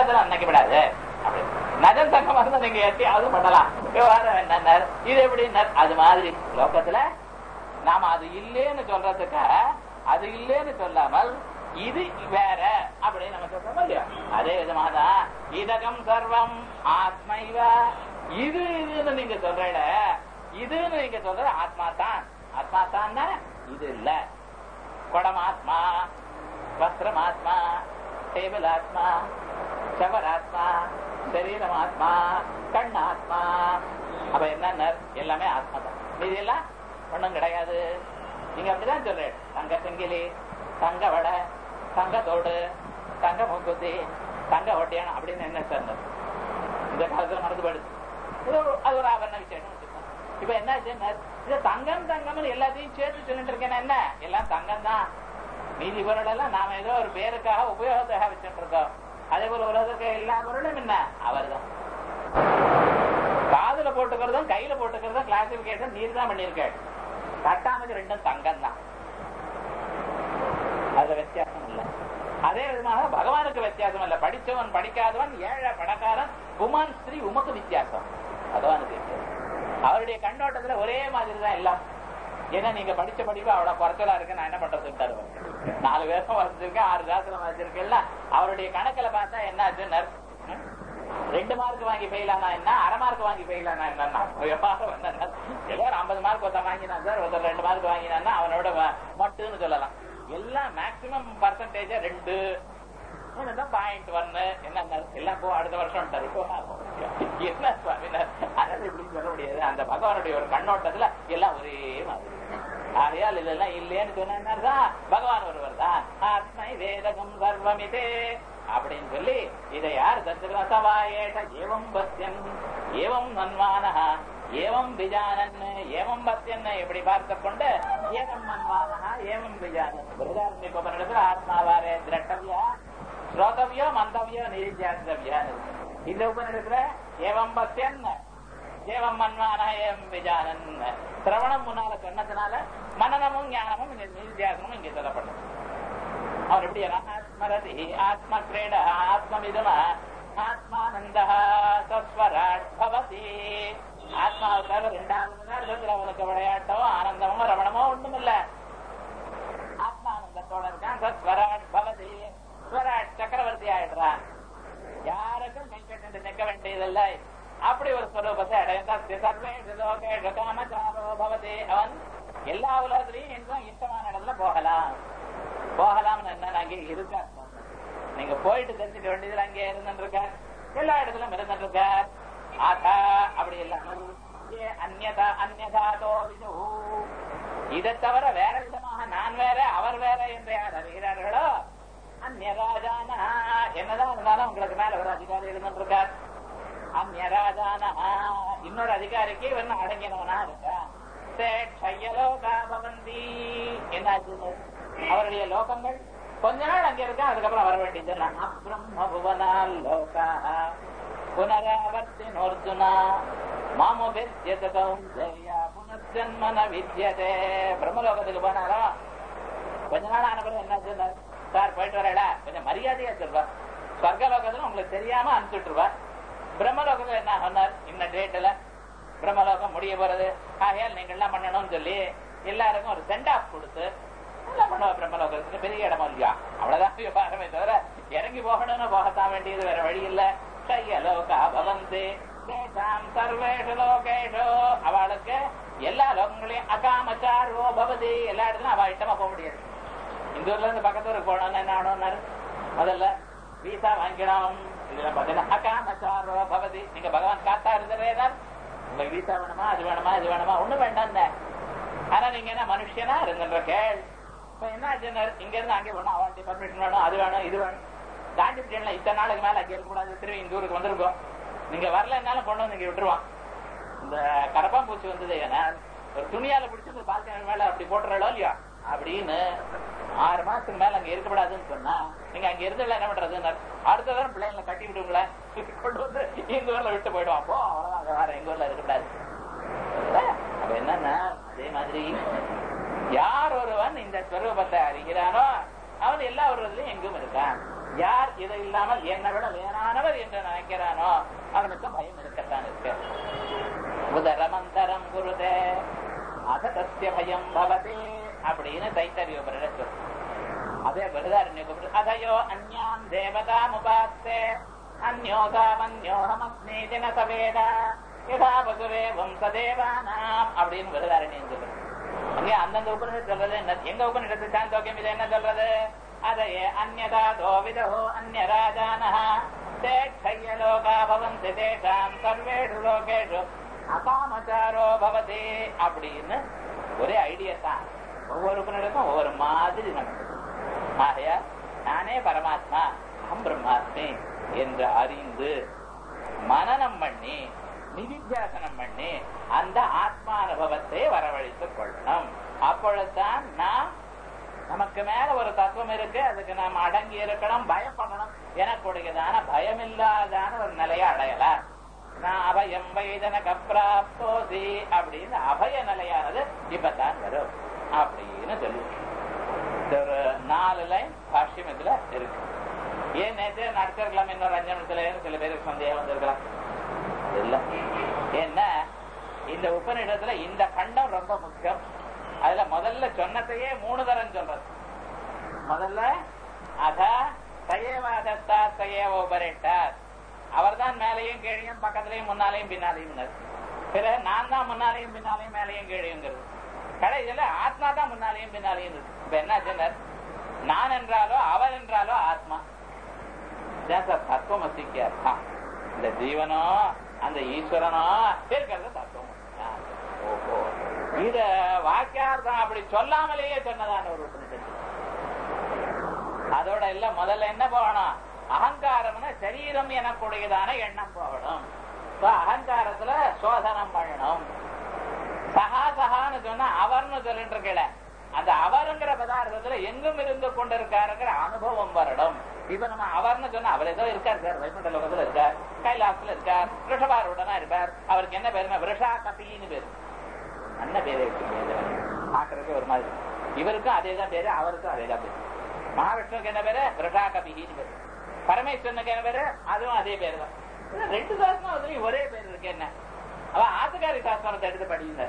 லோகத்துல நினைக்கப்படாது அப்படி நஜன் தங்கமா இருந்தா நீங்க எட்டியாவது பண்ணலாம் விவகாரம் என்ன இது எப்படி அது மாதிரி லோகத்துல நாம அது இல்லேன்னு சொல்றதுக்கு அது இல்லேன்னு சொல்லாமல் இது வேற அப்படின்னு நம்ம சொல்றோம் இல்லையா அதே விதமாதான் இதகம் சர்வம் ஆத்மைவ இது இதுன்னு நீங்க சொல்றீங்க இதுன்னு நீங்க சொல்றது ஆத்மா தான் ஆத்மா தான் இது இல்ல குடம் ஆத்மா வஸ்திரம் ஆத்மா டேபிள் ஆத்மா சவர் ஆத்மா சரீரம் ஆத்மா கண் ஆத்மா அப்ப என்ன எல்லாமே ஆத்மா தான் இது எல்லாம் ஒண்ணும் கிடையாது நீங்க அப்படிதான் சொல்றேன் தங்க செங்கிலி தங்க வடை தங்க தோடு தங்க மூக்குத்தி தங்க ஒட்டியானம் அப்படின்னு என்ன சொன்னது இந்த காலத்துல மறந்து போயிடுது இது ஒரு- அது ஒரு ஆபரண விஷயம் வச்சுக்கோங்க. இப்ப என்ன இது தங்கம் தங்கம் எல்லாத்தையும் சேர்த்து சொல்லிட்டு இருக்கேன் என்ன எல்லாம் தங்கம் தான் மீதி பொருள் எல்லாம் நாம ஏதோ ஒரு பேருக்காக உபயோகத்துக்காக வச்சுட்டு இருக்கோம் அதே போல உலகத்துக்கு எல்லா பொருளும் என்ன அவர்தான் காதுல போட்டுக்கிறதும் கையில போட்டுக்கிறதும் கிளாசிபிகேஷன் நீர் தான் பண்ணிருக்க கட்டாமது ரெண்டும் தங்கம் தான் அதுல வித்தியாசம் இல்ல அதே விதமாக பகவானுக்கு வித்தியாசம் இல்ல படிச்சவன் படிக்காதவன் ஏழை பணக்காரன் உமான் ஸ்திரீ உமக்கு வித்தியாசம் பகவானுக்கு வித்தியாசம் அவருடைய கண்ணோட்டத்துல ஒரே மாதிரி தான் எல்லாம் ஏன்னா நீங்க படிச்ச படிப்பு அவ்வளவு குறைச்சலா இருக்கு நான் என்ன பண்றது தருவேன் நாலு வேஷம் வச்சிருக்கேன் ஆறு சாஸ்திரம் வச்சிருக்கேன்ல அவருடைய கணக்குல பார்த்தா என்ன ஆச்சுன்னு ரெண்டு மார்க் வாங்கி ஃபெயில் ஆனா என்ன அரை மார்க் வாங்கி ஃபெயில் ஆனா என்னன்னா விவகாரம் என்னன்னா ஏதோ ஒரு ஐம்பது மார்க் ஒருத்தன் வாங்கினான் சார் ஒருத்தர் ரெண்டு மார்க் வாங்கினான்னா அவனோட வ- மட்டுன்னு சொல்லலாம் எல்லாம் மேக்சிமம் பர்சன்டேஜ் ரெண்டு பாயிண்ட் ஒன்னு என்ன எல்லாம் போ அடுத்த வருஷம் என்ன சுவாமினார் அதனால இப்படி சொல்ல முடியாது அந்த பகவானுடைய ஒரு கண்ணோட்டத்துல எல்லாம் ஒரே மாதிரி ஆகையால் இதெல்லாம் இல்லைன்னு சொன்னார்தான் பகவான் ஒருவர் தான் ஆத்மை வேதகம் சர்வமிதே அப்படின்னு சொல்லி இதை யார் தத்துவசவா ஏஷ ஏவம் பஸ்யன் ஏவம் நன்வானஹ ஏவம் விஜானன் ஏவம் பஸ்யன் எப்படி பார்த்து கொண்டு ஏவம் மன்வானஹ ஏவம் விஜானன் பிரதாரண்யத்தில் ஆத்மாவாரே திரட்டவியா ஸ்ரோதவியோ மந்தவியோ நிரிஜாத்தவியா இந்த உபநிடத்துல ஏவம் பஸ்யன் ஏவம் மன்வான ஏவம் விஜானன் சிரவணம் முன்னால சொன்னதுனால மனநமும் ஞானமும் இங்க நிதித்தியாசமும் இங்க சொல்லப்பட்டது அவர் எப்படி ஆத்மரதி ஆத்ம கிரீட ஆத்மவிதம ஆத்மானந்த சஸ்வராட் பவதி ஆத்மாவுக்காக ரெண்டாவது அர்த்தத்தில் அவனுக்கு விளையாட்டோ ஆனந்தமோ ரமணமோ ஒண்ணும் இல்ல ஆத்மானந்தத்தோட இருக்கான் சஸ்வராட் பவதி ஸ்வராட் சக்கரவர்த்தி ஆயிடுறான் யாருக்கும் கை கட்டு நிற்க வேண்டியதில்லை அப்படி ஒரு ஸ்வரூபத்தை அடைந்தால் சர்வேஷு லோகேஷு காமச்சாரோ பவதி அவன் எல்லா உலகத்திலையும் இன்னும் இஷ்டமான இடத்துல போகலாம் போகலாம்னு என்ன அங்கே இருக்க நீங்க போயிட்டு தெரிஞ்சுக்க வேண்டியதுல அங்கே இருந்துட்டு இருக்க எல்லா இடத்துலயும் இருந்துட்டு இருக்க ஆதா அப்படி இல்லாமல் ஏ அந்யதா அந்யதாதோ விது இதை தவிர வேற விதமாக நான் வேற அவர் வேற என்று யார் அறிகிறார்களோ அந்நியராஜானா என்னதான் இருந்தாலும் உங்களுக்கு மேல ஒரு அதிகாரி இருந்துட்டு இருக்கார் அந்நியராஜானா இன்னொரு அதிகாரிக்கு இவன் அடங்கினவனா இருக்கான் சேட்சையலோகா பவந்தி என்னாச்சு அவருடைய லோகங்கள் கொஞ்ச நாள் அங்க இருக்கா அதுக்கப்புறம் வர வேண்டியது பிரம்ம புவனால் லோகா புனராவர்த்தி நோர்ஜுனா மாமோ வித்யத கௌந்தேயா புனர்ஜன்மன வித்யதே பிரம்மலோகத்துக்கு போனாரா கொஞ்ச நாள் ஆன பிறகு என்ன சொன்னார் சார் போயிட்டு வரடா கொஞ்சம் மரியாதையா சொல்வா ஸ்வர்கலோகத்துல உங்களுக்கு தெரியாம அனுப்பிச்சுட்டுருவா பிரம்மலோகத்துல என்ன சொன்னார் இந்த டேட்ல பிரம்மலோகம் முடிய போறது ஆகையால் நீங்க எல்லாம் பண்ணணும்னு சொல்லி எல்லாருக்கும் ஒரு சென்ட் ஆஃப் கொடுத்து எல்லாம் பண்ணுவா பிரம்மலோகத்துக்கு பெரிய இடமா இல்லையா அவ்வளவுதான் விவகாரமே தவிர இறங்கி போகணும்னு போகத்தான் வேண்டியது வேற வழி இல்ல கையலோகா பவந்தே தேசாம் சர்வேஷு லோகேஷோ அவளுக்கு எல்லா லோகங்களையும் அகாமச்சாரோ பவதி எல்லா இடத்துலயும் அவ இஷ்டமா போக முடியாது இந்த ஊர்ல இருந்து பக்கத்து ஊருக்கு போனோம்னு என்ன ஆகணும்னாரு முதல்ல வீசா வாங்கிக்கணும் இதுல பாத்தீங்கன்னா அகாமச்சாரோ பவதி நீங்க பகவான் காத்தா இருந்துறேதான் உங்களுக்கு வீசா வேணுமா அது வேணுமா இது வேணுமா ஒண்ணும் வேண்டாம் ஆனா நீங்க என்ன மனுஷனா இருந்துன்ற கேள் இப்ப என்ன ஆச்சுன்னா இங்க இருந்து அங்கே போனா அவன் பர்மிஷன் வேணும் அது வேணும் இது வேணும் தாண்டி பிடிக்கலாம் இத்தனை நாளுக்கு மேல அங்கே இருக்கக்கூடாது திரும்பி இந்த ஊருக்கு வந்திருக்கோம் நீங்க வரலன்னாலும் கொண்டு வந்து இங்க விட்டுருவான் இந்த கரப்பாம்பூச்சி வந்தது ஏன்னா ஒரு துணியால பிடிச்சி இந்த பால்கனி மேல அப்படி போட்டுறோ இல்லையா அப்படின்னு ஆறு மாசத்துக்கு மேல அங்க இருக்கக்கூடாதுன்னு சொன்னா நீங்க அங்க இருந்து என்ன பண்றதுன்னு அடுத்த தரம் பிள்ளைங்களை கட்டி விடுங்களேன் கொண்டு வந்து இந்த ஊர்ல விட்டு போயிடுவான் அப்போ அவ்வளவுதான் அங்க வேற எங்க ஊர்ல இருக்கக்கூடாது அப்ப என்னன்னா அதே மாதிரி யார் ஒருவன் இந்த ஸ்வரூபத்தை அறிகிறானோ அவன் எல்லா உருவத்திலையும் எங்கும் இருக்கான் யார் இது இல்லாமல் என்னை விட வேறானவர் என்று நினைக்கிறானோ அவனுக்கு பயம் இருக்கத்தான் இருக்கு உதரமந்தரம் குருதே அததஸ்ய பயம் பவதி அப்படின்னு தைத்தரிய உபனிடத்து அதே விருதாரண்ய அதயோ அந்யாம் தேவதாமுபாஸ்தே அந்யோகாமன்யோகமஸ்மி தின சவேத யதா வசுவே வம்சதேவானாம் அப்படின்னு விருதாரண்யம் சொல்றது அங்கே அந்தந்த உபனிஷத்து சொல்றது என்ன எங்க உபனிஷத்து சாந்தோக்கியம் இது என்ன சொல்றது அதையே அந்யதா தோவிதோ அந்நிய ராஜானஹ தேட்சைய லோகா பவந்தி தேஷாம் சர்வேஷு லோகேஷு அகாமச்சாரோ பவதி அப்படின்னு ஒரே ஐடியா தான் ஒவ்வொரு உபனிடத்தும் ஒவ்வொரு மாதிரி நமக்கு ஆகையா நானே பரமாத்மா அகம் பிரம்மாஸ்மி என்று அறிந்து மனநம் பண்ணி நிதித்தியாசனம் பண்ணி அந்த ஆத்மானுபவத்தை வரவழைத்துக் கொள்ளணும் அப்பொழுதுதான் நாம் நமக்கு மேல ஒரு தத்துவம் இருக்கு அதுக்கு நாம் அடங்கி இருக்கணும் பயப்படணும் எனக்குடையதான பயமில்லாதான ஒரு நிலையை அடையலாம் நான் அபயம் வைதனக பிராப்தோசி அப்படின்னு அபய நிலையானது இப்பதான் வரும் அப்படின்னு சொல்லி ஒரு நாலு லைன் பாஷ்யம் இதுல இருக்கு ஏன் நேற்று நடத்திருக்கலாம் இன்னொரு அஞ்சு நிமிஷத்துல சில பேருக்கு சந்தேகம் வந்திருக்கலாம் இல்ல ஏன்னா இந்த உபநிடத்துல இந்த கண்டம் ரொம்ப முக்கியம் அதுல முதல்ல சொன்னதையே மூணு தரம் சொல்றது முதல்ல அத சயவாதத்தா சயவ உபரிட்டார் அவர் தான் மேலையும் கீழையும் பக்கத்துலயும் முன்னாலையும் பின்னாலையும் பிறகு நான் தான் முன்னாலையும் பின்னாலையும் மேலையும் கீழையுங்கிறது கடைசியில ஆத்மா தான் முன்னாலையும் பின்னாலையும் இருக்கு இப்ப என்ன சொன்னார் நான் என்றாலோ அவர் என்றாலோ ஆத்மா இதான் சார் தத்துவமசிக்கு அர்த்தம் இந்த ஜீவனோ அந்த ஈஸ்வரனோ இருக்கிறது தத்துவம் ஓஹோ இத வாக்கியார்த்தம் அப்படி சொல்லாமலேயே சொன்னதான ஒரு உபனிஷத்து அதோட இல்ல முதல்ல என்ன போகணும் அகங்காரம்னு சரீரம் எனக்குடையதான எண்ணம் போகணும் அகங்காரத்துல சோதனம் பண்ணணும் சகா சகான்னு சொன்னா அவர்னு சொல்லிட்டு இருக்கல அந்த அவருங்கிற பதார்த்தத்துல எங்கும் இருந்து கொண்டிருக்காருங்கிற அனுபவம் வரணும் இப்ப நம்ம அவர்னு சொன்னா அவர் ஏதோ இருக்கார் சார் வைகுண்ட லோகத்துல இருக்கார் கைலாசத்துல இருக்கார் ரிஷபாருடனா இருப்பார் அவருக்கு என்ன பேருனா விஷா கபின்னு பேரு நல்ல பேரே வச்சுக்கோங்க பாக்குறதுக்கு ஒரு மாதிரி இவருக்கும் அதே தான் பேரு அவருக்கும் அதே தான் பேரு மகாவிஷ்ணுக்கு என்ன பேரு விஷா கபின்னு பேரு பரமேஸ்வரனுக்கு என்ன பேரு அதுவும் அதே பேரு தான் ரெண்டு சாஸ்திரம் ஒரே பேர் இருக்கு என்ன அவ ஆத்துக்காரி சாஸ்திரத்தை எடுத்து படிங்க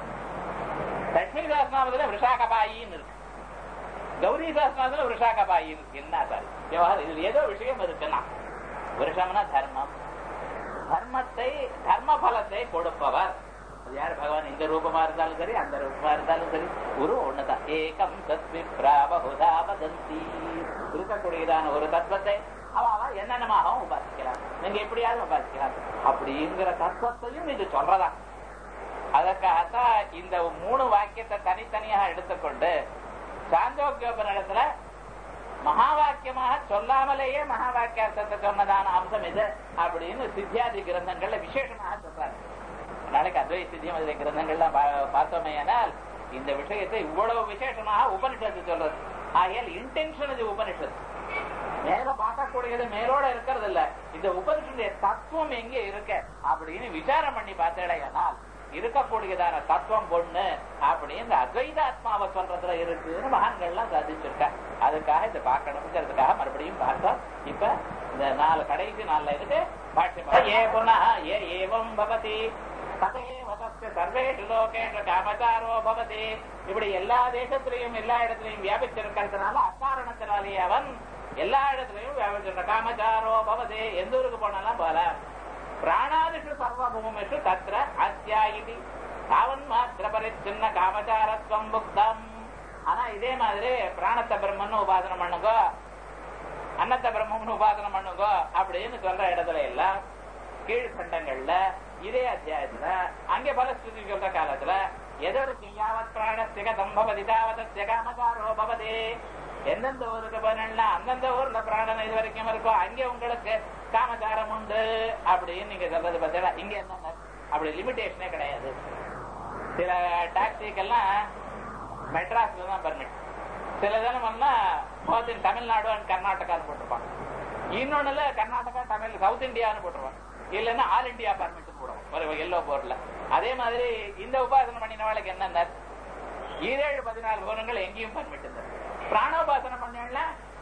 லட்சுமி சாஸ்திரத்துல விஷாகபாயின்னு இருக்கு கௌரி சாஸ்திரத்துல விஷாகபாயின்னு இருக்கு என்ன சார் விவகாரம் இதுல ஏதோ விஷயம் இருக்குன்னா விஷம்னா தர்மம் தர்மத்தை தர்ம பலத்தை கொடுப்பவர் அது யார் பகவான் இந்த ரூபமா இருந்தாலும் சரி அந்த ரூபமா இருந்தாலும் சரி குரு ஒண்ணுதான் ஏகம் தத்வி பிராபகுதா வதந்தி இருக்கக்கூடியதான ஒரு தத்துவத்தை அவன் என்னென்னமாகவும் உபாசிக்கலாம் நீங்க எப்படியாவது உபாசிக்கலாம் அப்படிங்கிற தத்துவத்தையும் இது சொல்றதா அதற்காகத்தான் இந்த மூணு வாக்கியத்தை தனித்தனியாக எடுத்துக்கொண்டு சாந்தோக்கியோபனிடத்துல மகா வாக்கியமாக சொல்லாமலேயே மகா வாக்கியார்த்தத்தை சொன்னதான அம்சம் இது அப்படின்னு சித்தியாதி கிரந்தங்கள்ல விசேஷமாக சொல்றாரு நாளைக்கு அத்வை சித்தியம் அதில் கிரந்தங்கள்லாம் பார்த்தோமே ஆனால் இந்த விஷயத்தை இவ்வளவு விசேஷமாக உபனிஷத்து சொல்றது ஆகையால் இன்டென்ஷன் இது உபனிஷத்து மேல பார்க்கக்கூடியது மேலோட இருக்கிறது இல்ல இந்த உபனிஷனுடைய தத்துவம் எங்க இருக்க அப்படின்னு விசாரம் பண்ணி பார்த்தேடையானால் இருக்கக்கூடியதான தத்துவம் பொண்ணு அப்படின்னு இந்த அத்வைதாத்மாவை சொல்றதுல இருக்குன்னு மகான்கள்லாம் சாதிச்சிருக்க அதுக்காக இதை பார்க்கணுங்கிறதுக்காக மறுபடியும் பார்த்தோம் இப்ப இந்த நாலு கடைசி நாள்ல இருக்கு பாஷ்யம் ஏ புனः ஏ ஏவம் பவதி ததேவ தஸ்ய சர்வேஷு லோகேஷு காமச்சாரோ பவதி இப்படி எல்லா தேசத்திலையும் எல்லா இடத்திலையும் வியாபிச்சிருக்கிறதுனால அக்காரணத்தினாலேயே அவன் எல்லா இடத்துலயும் வியாபிச்சிருக்க காமச்சாரோ பவதி எந்த ஊருக்கு போனாலும் போல பிராணாதிஷு சர்வபூமிஷு தத்ர அத்தியாயிதி தாவன் மாத்திர பரிச்சின்ன காமச்சாரத்வம் புக்தம் ஆனா இதே மாதிரி பிராணத்தை பிரம்மன்னு உபாசனம் பண்ணுங்க அன்னத்தை பிரம்மம்னு உபாசனம் பண்ணுங்க அப்படின்னு சொல்ற இடத்துல எல்லாம் கீழ்கண்டங்கள்ல இதே அத்தியாயத்துல அங்கே பலஸ்துதி சொல்ற காலத்துல எதற்கு யாவத் பிராணஸ்திக தம்பவதி தாவதஸ்ய காமகாரோ பவதி எந்தெந்த ஊருக்கு போனா அந்தந்த ஊர்ல பிராணன் இது வரைக்கும் இருக்கோ அங்கே உங்களுக்கு காமச்சாரம் உண்டு அப்படின்னு நீங்க சொல்றது பார்த்தீங்களா இங்க என்ன அப்படி லிமிடேஷனே கிடையாது சில டாக்ஸிக்கெல்லாம் மெட்ராஸ்ல தான் பர்மிட் சில தினமெல்லாம் போத் இன் தமிழ்நாடு அண்ட் கர்நாடகான்னு போட்டிருப்பாங்க இன்னொன்னுல கர்நாடகா தமிழ் சவுத் இந்தியான்னு போட்டிருப்பாங்க இல்லைன்னா ஆல் இந்தியா பர்மிட் போடுவோம் ஒரு எல்லோ போர்ட்ல அதே மாதிரி இந்த உபாசனம் பண்ணினவளுக்கு என்னென்ன ஈரேழு பதினாலு கோணங்கள் எங்கேயும் பர்மிட் பிராணோபாசனம் பண்ணா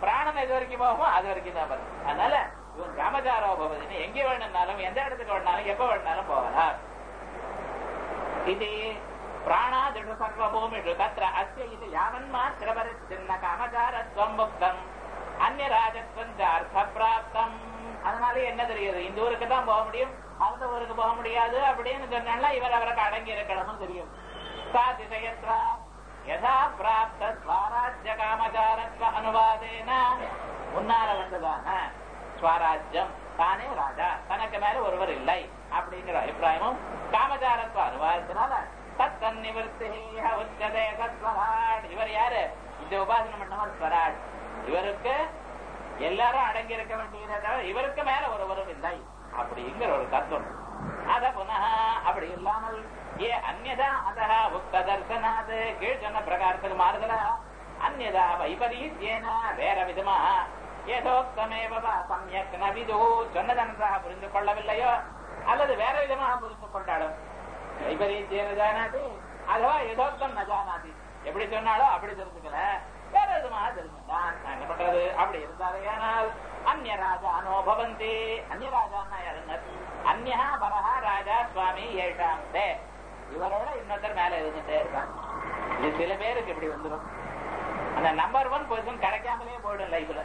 பிராணன் எது வரைக்கும் போகுமோ அது வரைக்கும் தான் வரும் அதனால இவன் காமச்சாரோ பவதினி எங்க வேணும்னாலும் எந்த இடத்துக்கு வேணாலும் எப்ப வேணாலும் போகலாம் இது பிராணாதிஷு சர்வபூமிஷு தத்ர அஸ்ய இது யாவன்மாத்திரபரிச்சின்ன காமச்சாரத்வம் முக்தம் அந்நிய ராஜத்வம் அர்த்த பிராப்தம் அதனால என்ன தெரியுது இந்த ஊருக்கு தான் போக முடியும் அந்த ஊருக்கு போக முடியாது அப்படின்னு சொன்னா இவர் அவருக்கு அடங்கி இருக்கணும்னு தெரியும் சாதிசயத்வா யதா பிராப்த ஸ்வராஜ்ய காமச்சாரத்வ அனுவாதேன முன்னால வந்ததான ஸ்வராஜ்யம் தானே ராஜா தனக்கு மேல ஒருவர் இல்லை அப்படிங்கிற அபிப்பிராயமும் காமச்சாரத்வ அனுவாதத்தினால தத்தன் நிவர்த்தி உச்சதே சத்வராட் இவர் யாரு இந்த உபாசனம் பண்ணவர் ஸ்வராட் இவருக்கு எல்லாரும் அடங்கி இருக்க வேண்டியதை தவிர இவருக்கு மேல ஒருவரும் இல்லை அப்படிங்கிற ஒரு தத்துவம் அத புனः அப்படி இல்லாமல் ஏ அந்நதா அதः உக்த தர்சனாது கீழ் சொன்ன பிரகாரத்துக்கு மாறுதலா அந்நதா வைபரீத்யேன வேற விதமா ஏதோக்தமேவ சமயக் நவிது சொன்னது நன்றாக புரிந்து கொள்ளவில்லையோ அல்லது வேற விதமாக புரிந்து கொண்டாலும் வைபரீத்யேன ஜானாதி அதுவா ஏதோக்தம் ந ஜானாதி எப்படி சொன்னாலோ அப்படி தெரிஞ்சுக்கல வேற விதமாக தெரிஞ்சுட்டான் நான் என்ன பண்றது அப்படி இருந்தாலேயானால் அந்நிய ராஜானோ பவந்தி அந்நிய ராஜான்னா யாருங்க அந்நியா பரஹா ராஜா சுவாமி ஏழாம் தே இவரோட இன்னொருத்தர் மேல இருந்துட்டே இருக்கான் இது சில பேருக்கு இப்படி வந்துடும் அந்த நம்பர் ஒன் பொசிஷன் கிடைக்காமலே போயிடும் லைஃப்ல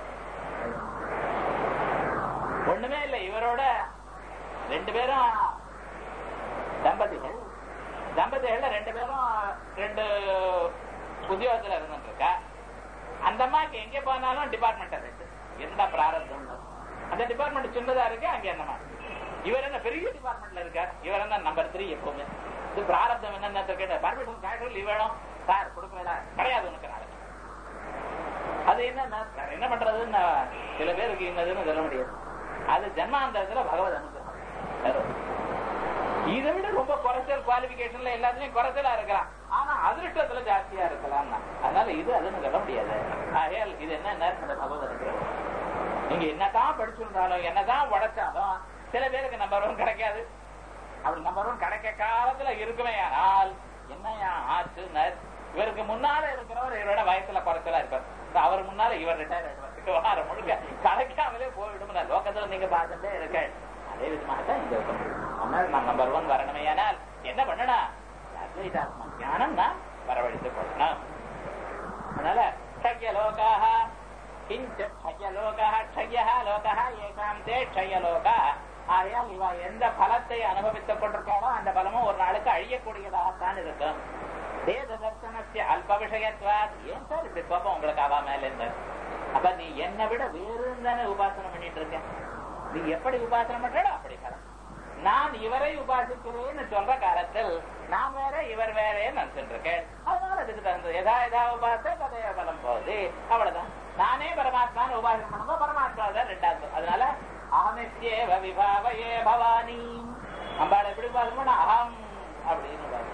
ஒண்ணுமே இல்லை இவரோட ரெண்டு பேரும் தம்பதிகள் தம்பதிகள்ல ரெண்டு பேரும் ரெண்டு உத்தியோகத்துல இருந்துட்டு இருக்கா அந்த அம்மாக்கு எங்க போனாலும் டிபார்ட்மெண்ட் இருக்கு எந்த பிராரத்தம் அந்த டிபார்ட்மெண்ட் சின்னதா இருக்கு அங்க என்னமா இவர் என்ன பெரிய டிபார்ட்மெண்ட்ல இருக்கார் இவர் என்ன நம்பர் த்ரீ எப்பவுமே இது பிராரப்தம் என்னென்ன கேட்ட பர்மிஷன் கேட்டு லீவ் வேணும் சார் கொடுக்கறதா கிடையாது உனக்கு நாளைக்கு அது என்ன என்ன பண்றதுன்னு சில பேருக்கு இன்னதுன்னு சொல்ல முடியாது அது ஜென்மாந்தரத்துல பகவத் அனுகிரகம் இதை விட ரொம்ப குறைச்சல் குவாலிபிகேஷன்ல எல்லாத்துலயும் குறைச்சலா இருக்கலாம் ஆனா அதிருஷ்டத்துல ஜாஸ்தியா இருக்கலாம் அதனால இது அதுன்னு சொல்ல முடியாது ஆகையால் இது என்ன நேர்மட பகவத் அனுகிரகம் நீங்க என்னதான் படிச்சிருந்தாலும் என்னதான் உடைச்சாலும் சில பேருக்கு நம்பர் ஒன் கிடைக்காது அப்படி நம்பர் ஒன் கிடைக்க காலத்துல இருக்குமே ஆனால் என்னையா ஆச்சு இவருக்கு முன்னால இருக்கிறவர் இவரோட வயசுல குறைச்சலா இருப்பார் அவர் முன்னால இவர் ரிட்டையர் ஆயிடுவார் வாரம் முழுக்க கிடைக்காமலே போயிடும் லோகத்துல நீங்க பார்த்துட்டே இருக்க அதே விதமாக தான் இங்க இருக்க முடியும் ஆனால் நான் நம்பர் ஒன் வரணுமே ஆனால் என்ன பண்ணணும் அத்வைதாத்மா ஞானம் தான் வரவழைத்து கொள்ளணும் அதனால க்ஷய லோகாக கிஞ்ச க்ஷய லோகா க்ஷய லோகா ஏகாம் தே க்ஷய லோகா ஆகையால் இவ எந்த பலத்தை அனுபவித்துக் கொண்டிருக்காளோ அந்த பலமும் ஒரு நாளுக்கு அழியக்கூடியதாகத்தான் இருக்கும் வேத தர்சனத்திய அல்ப விஷயத்வாத் ஏன் சார் இப்படி கோபம் உங்களுக்கு ஆவா மேல இருந்து அப்ப நீ என்னை விட வேறு தானே உபாசனம் பண்ணிட்டு இருக்க நீ எப்படி உபாசனம் பண்றோ அப்படி பலம் நான் இவரை உபாசிக்கிறேன்னு சொல்ற காலத்தில் நான் வேற இவர் வேறேன்னு நினைச்சுட்டு இருக்கேன் அதனால அதுக்கு தகுந்தது எதா எதா உபாச கதைய பலம் போகுது அவ்வளவுதான் நானே பரமாத்மான்னு உபாசனம் பண்ணும்போது பரமாத்மா தான் ரெண்டாவது அதனால அகமித்யேவ விபாவையே பவானி அம்பாள் எப்படி உபாசனம் பண்ண அகம் அப்படின்னு உபாசனம்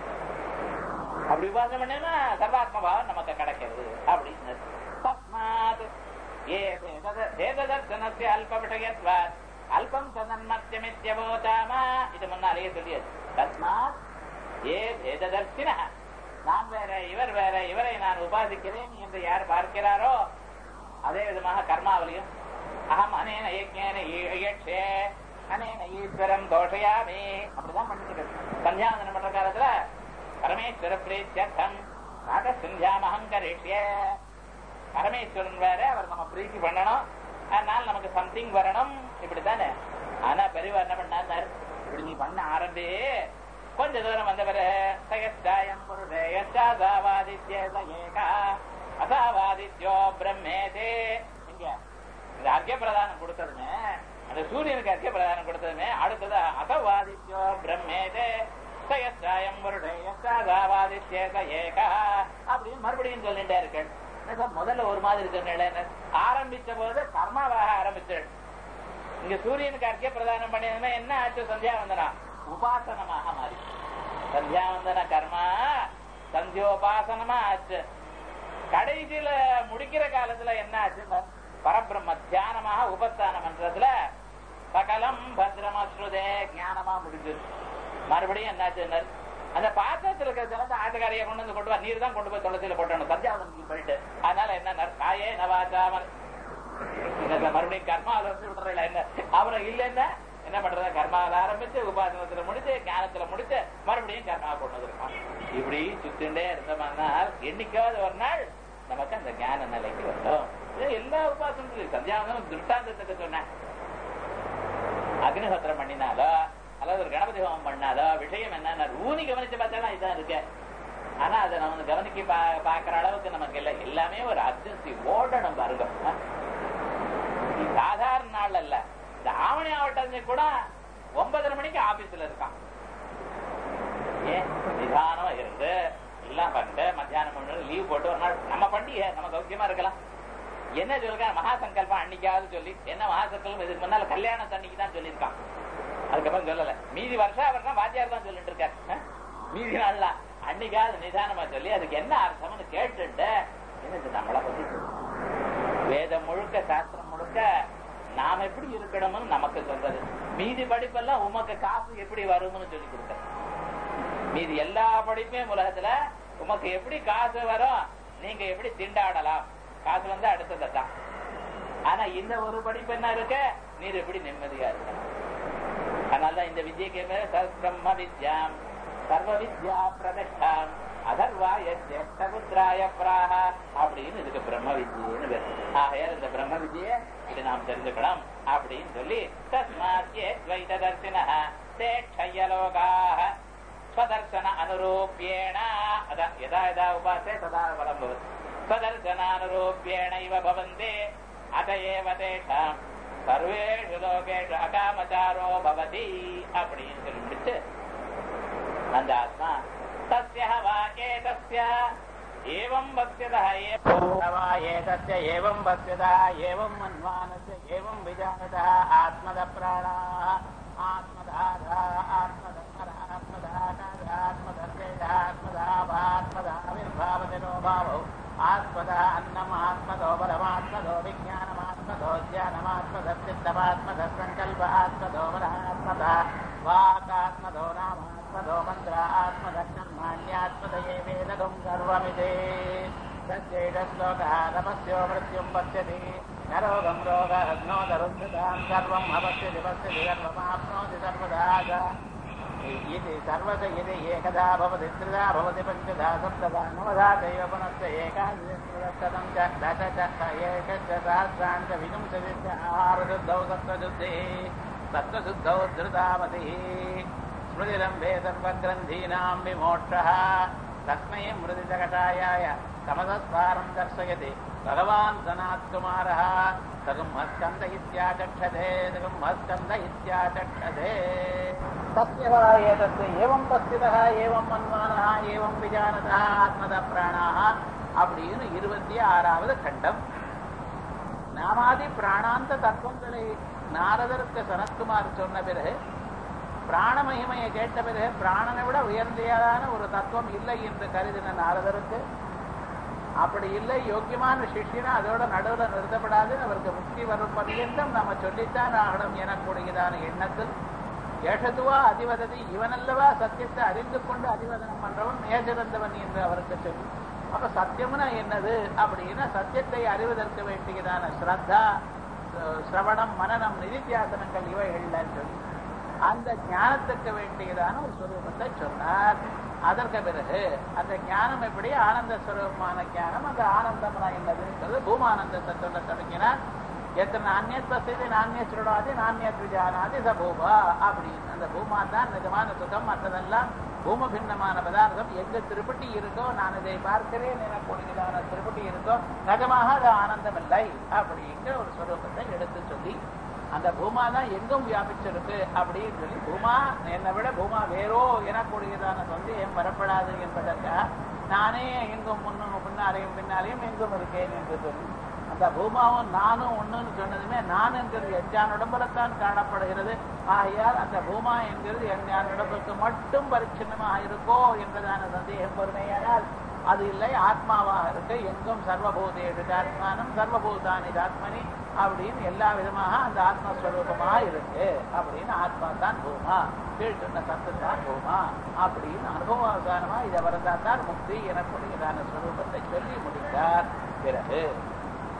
அப்படி உபாசனம் பண்ணா சர்வாத்ம பாவம் நமக்கு கிடைக்கிறது அப்படின்னு தஸ்மாத் ஏ வேததர்சனஸ்ய அல்ப விஷயத்வாத் அல்பம் சதன்மத்தியமித்யபோதாம இது முன்னாலேயே சொல்லியது தஸ்மாத் ஏ வேததர்சின நான் வேற இவர் வேற இவரை நான் உபாசிக்கிறேன் என்று யார் பார்க்கிறாரோ அதே விதமாக கர்மாவலியும் அகம் அனேன யஜ்ஞேன யக்ஷே அனேன ஈஸ்வரம் தோஷயாமி அப்படிதான் பண்ணிட்டு சந்தியாவந்தனம் பண்ற காலத்துல பரமேஸ்வர பிரீத்தியர்த்தம் நாக சிந்தியாமகம் கரிஷ்ய பரமேஸ்வரன் வேற அவர் நம்ம பிரீத்தி பண்ணணும் அதனால நமக்கு சம்திங் வரணும் இப்படித்தானே ஆனா பெரியவா என்ன பண்ணார் இப்படி நீ பண்ண ஆரம்பி கொஞ்ச தூரம் வந்தவரு சயஸ்தாயம் ஏகா அசாவாதித்யோ பிரம்மேதே இங்க இந்த அர்க்கிய பிரதானம் கொடுத்ததுமே அந்த சூரியனுக்கு அர்க்கிய பிரதானம் கொடுத்ததுமே அடுத்தது அசவாதித்யோ பிரம்மேதே சயஸ்தாயம் வருடேயசாவாதித்யேக ஏகா அப்படின்னு மறுபடியும் சொல்லிட்டே இருக்கேன் முதல்ல ஒரு மாதிரி சொன்னேன் ஆரம்பிச்ச போது கர்மாவாக ஆரம்பிச்சு இங்க சூரியனுக்கு அர்க்கிய பிரதானம் பண்ணியதுமே என்ன ஆச்சு சந்தியாவந்தனா உபாசனமாக மாறி சந்தியாவந்தன கர்மா சந்தியோபாசனமா ஆச்சு கடைசியில முடிக்கிற காலத்துல என்ன ஆச்சு பரபிரம்ம தியானமாக உபஸ்தான மன்றத்துல சகலம் பத்ரமஸ்ருதே ஞானமா முடிஞ்சது மறுபடியும் என்னாச்சு அந்த பாத்திரத்துல இருக்கிற ஜலத்தை ஆட்டுக்காரைய கொண்டு வந்து கொண்டு வா நீர் தான் கொண்டு போய் துளசியில போட்டணும் சந்தியாவதம் போயிட்டு அதனால என்ன காயே நவாச்சாமல் என்ன மறுபடியும் கர்மாவில வந்து விடுறல என்ன அப்புறம் இல்லைன்னா என்ன பண்றது கர்மாவில ஆரம்பிச்சு உபாசனத்துல முடிச்சு ஞானத்துல முடிச்சு மறுபடியும் கர்மா கொண்டு வந்திருக்கான் இப்படி சுத்திண்டே இருந்தோம்னால் என்னைக்காவது ஒரு நாள் நமக்கு அந்த ஞான நிலைக்கு வரும் இது எல்லா உபாசனத்திலும் சந்தியாவனம் திருஷ்டாந்தத்துக்கு சொன்னேன் அக்னிஹோத்திரம் பண்ணினாலோ அல்லது ஒரு கணபதி ஹோமம் பண்ணாலோ விஷயம் என்ன ஊனி கவனிச்சு பார்த்தாலும் இதான் இருக்கு ஆனா அதை நம்ம வந்து கவனிக்க பா- பாக்குற அளவுக்கு நமக்கு இல்லை எல்லாமே ஒரு அர்ஜென்சி ஓடணும் பாருங்க ஆ? இது சாதாரண நாள் அல்ல இந்த ஆவணி ஆவட்டம் கூட ஒன்பதரை மணிக்கு ஆபீஸ்ல இருக்கான் ஏன் நிதானமா இருந்து எல்லாம் பண்ணிட்டு மத்தியானம் மூணு லீவ் போட்டு ஒரு நாள் நம்ம பண்டிகை நம்ம சௌக்கியமா இருக்கலாம் என்ன சொல்லுங்க மகா சங்கல்பம் அன்னைக்காவது சொல்லி என்ன மகா சங்கல்பம் இதுக்கு முன்னால கல்யாணம் அன்னைக்கு தான் சொல்லியிருக்கான் அதுக்கப்புறம் சொல்லல மீதி வருஷம் வருஷம் வாத்தியார் தான் சொல்லிட்டு இருக்காரு ஆ? மீதி நாள்ல அன்னைக்காவது நிதானமா சொல்லி அதுக்கு என்ன அர்த்தம்னு கேட்டுட்டு என்னது நம்மளை பத்தி சொல்லு. வேதம் முழுக்க சாஸ்திரம் முழுக்க நாம எப்படி இருக்கணும்னு நமக்கு சொல்றது மீதி படிப்பெல்லாம் உமக்கு காசு எப்படி வரும்னு சொல்லி கொடுக்க மீதி எல்லா படிப்பையும் உலகத்துல உமக்கு எப்படி காசு வரும் நீங்க எப்படி திண்டாடலாம் காசு வந்து அடுத்தது தான் ஆனா இந்த ஒரு படிப்பு என்ன இருக்கு நீர் எப்படி நிம்மதியா இருக்க அதனாலதான் இந்த வித்யக்கு பேரு சத் பிரம்ம வித்யாம் சர்வ வித்யா பிரதிஷ்டாம் அதர்வாய ஜேஷ்டபுத்திராய பிராக அப்படின்னு இதுக்கு பிரம்ம வித்யன்னு பேரு ஆகையால் இந்த பிரம்ம வித்ய இது நாம் தெரிஞ்சுக்கணும் அப்படின்னு சொல்லி தஸ்மாத்யே துவைத தர்சின தேட்சயலோகாக ஸ்வதர்சன அனுரூபியேண அதான் யதா யதா உபாசே ததா பலம் பவதி ஸ்வதர்சனானுரூபியேண இவ பவந்தே அத ஏவ தேஷாம் சர்வேஷு லோகேஷு அகாமச்சாரோ பவதி அப்படின்னு சொல்லி முடிச்சு அந்த ஆத்மா தஸ்ய வா ஏதஸ்ய ஏவம் பஸ்யதः ஏவம் வா ஏதஸ்ய ஏவம் பஸ்யதः ஏவம் மன்வானஸ்ய ஏவம் விஜானதः ஆத்மத பிராணாः ஆத்மதாதா ஆத்மதமர ஆத்மதாகாத ஆத்மதர்வேத ஆத்மதாபாத்மதாவிர்பாவதினோ பாவோ ஆத்மதா அன்னம் ஆத்மதோ பரமாத்மதோ விஜானமாத்மதோ ஜானமாத்மதச்சித்தமாத்மத சங்கல்ப ஆத்மதோ பராத்மதா வாக்காத்மதோ நாமாத்மதோ மந்திர ஆத்மத கர்மாண்யாத்மதயே வேதகம் சர்வமிதே சஞ்சைட ஸ்லோகः தபஸ்யோ மிருத்யும் பश्यति நரோகம் ரோக அக்னோதருந்ததாம் சர்வம் அவஸ்யதி பश्यति சர்வமாப்னோதி சர்வதா இது சர்வத இது ஏகதா பவதி त्रिधा भवति पञ्चधा सप्तधा नवधा चैव पुनश्च एकादशतं च दश च एकश्च सहस्राणि च विंशति च आहारशुद्धौ सत्त्वशुद्धिः सत्त्वशुद्धौ धृतामतिः स्मृतिरम्भे सर्वग्रन्थीनां विमोक्षः तस्मै मृदितकटायाय तमसस्वारं दर्शयति भगवान् सनात्कुमारः सगुम्हस्कन्द इत्याचक्षते सगुम्हस्कन्द इत्याचक्षते तस्य वा एतस्य एवं पस्थितः एवं मन्वानः एवं विजानतः ஆத்மதப்பிராணாக அப்படின்னு இருபத்தி ஆறாவது கண்டம் நாமாதி பிராணாந்த தத்துவங்களை நாரதருக்கு சனத்குமார் சொன்ன பிறகு பிராண மகிமையை கேட்ட பிறகு பிராணனை விட உயர்ந்ததான ஒரு தத்துவம் இல்லை என்று கருதின நாரதருக்கு அப்படி இல்லை யோக்கியமான சிஷ்யனா அதோட நடுவில் நிறுத்தப்படாது அவருக்கு முக்தி வரும் பர்யந்தம் நம்ம சொல்லித்தான் ஆகணும் எனக்கூடியதான எண்ணத்தில் ஏஷத்துவா அதிவததி இவனல்லவா சத்தியத்தை அறிந்து கொண்டு அதிவதனம் பண்றவன் மேஜிறந்தவன் என்று அவருக்கு சொல்லி அப்ப சத்தியம்னா என்னது அப்படின்னா சத்தியத்தை அறிவதற்கு வேண்டியதான ஸ்ரத்தா அஹ், சிரவணம் மனநம் நிதித்தியாசனங்கள் இவைகள்ல சொல்லி அந்த ஞானத்துக்கு வேண்டியதான ஒரு ஸ்வரூபத்தை சொன்னார் அதற்கு பிறகு அந்த ஞானம் எப்படி ஆனந்த ஸ்வரூபமான ஞானம் அந்த ஆனந்தம்னா என்னதுன்றது பூமானந்தத்தை சொல்ல தொடங்கினார் எத்தனை நானியத் பசிதி நானியத் சுருடாதி நானியத் விஜானாதி ச பூபா அப்படின்னு அந்த பூமா தான் நிஜமான சுகம் மற்றதெல்லாம் பூம பின்னமான பதார்த்தம் எங்க திருப்பட்டி இருக்கோ நான் இதை பார்க்கிறேன் எனக்கூடியதான திருப்பட்டி இருக்கோ நிஜமாக அது ஆனந்தம் இல்லை அப்படிங்கிற ஒரு ஸ்வரூபத்தை எடுத்து சொல்லி அந்த பூமா தான் எங்கும் வியாபிச்சிருக்கு அப்படின்னு சொல்லி பூமா என்னை விட பூமா வேறோ எனக்கூடியதான சந்தேகம் வரப்படாது என்பதற்காக நானே எங்கும் முன்னும் பின்னாலையும் பின்னாலையும் எங்கும் இருக்கேன் என்று சொல்லி அந்த பூமாவும் நானும் ஒண்ணுன்னு சொன்னதுமே நான் என்கிறது எஞ்சான் உடம்புலத்தான் காணப்படுகிறது ஆகையால் அந்த பூமா என்கிறது எஞ்சான் உடம்புக்கு மட்டும் பரிச்சின்னமாக இருக்கோ என்பதான சந்தேகம் பொறுமையானால் அது இல்லை ஆத்மாவாக இருக்கு எங்கும் சர்வபூதேடு ஆத்மானம் சர்வபூதானி ஆத்மனி அப்படின்னு எல்லா விதமாக அந்த ஆத்மஸ்வரூபமாக இருக்கு அப்படின்னு ஆத்மா தான் பூமா கீழ் சொன்ன சத்து தான் பூமா அப்படின்னு அனுபவசானமா இதை வரதா தான் முக்தி எனக்கூடியதான ஸ்வரூபத்தை சொல்லி முடித்தார் பிறகு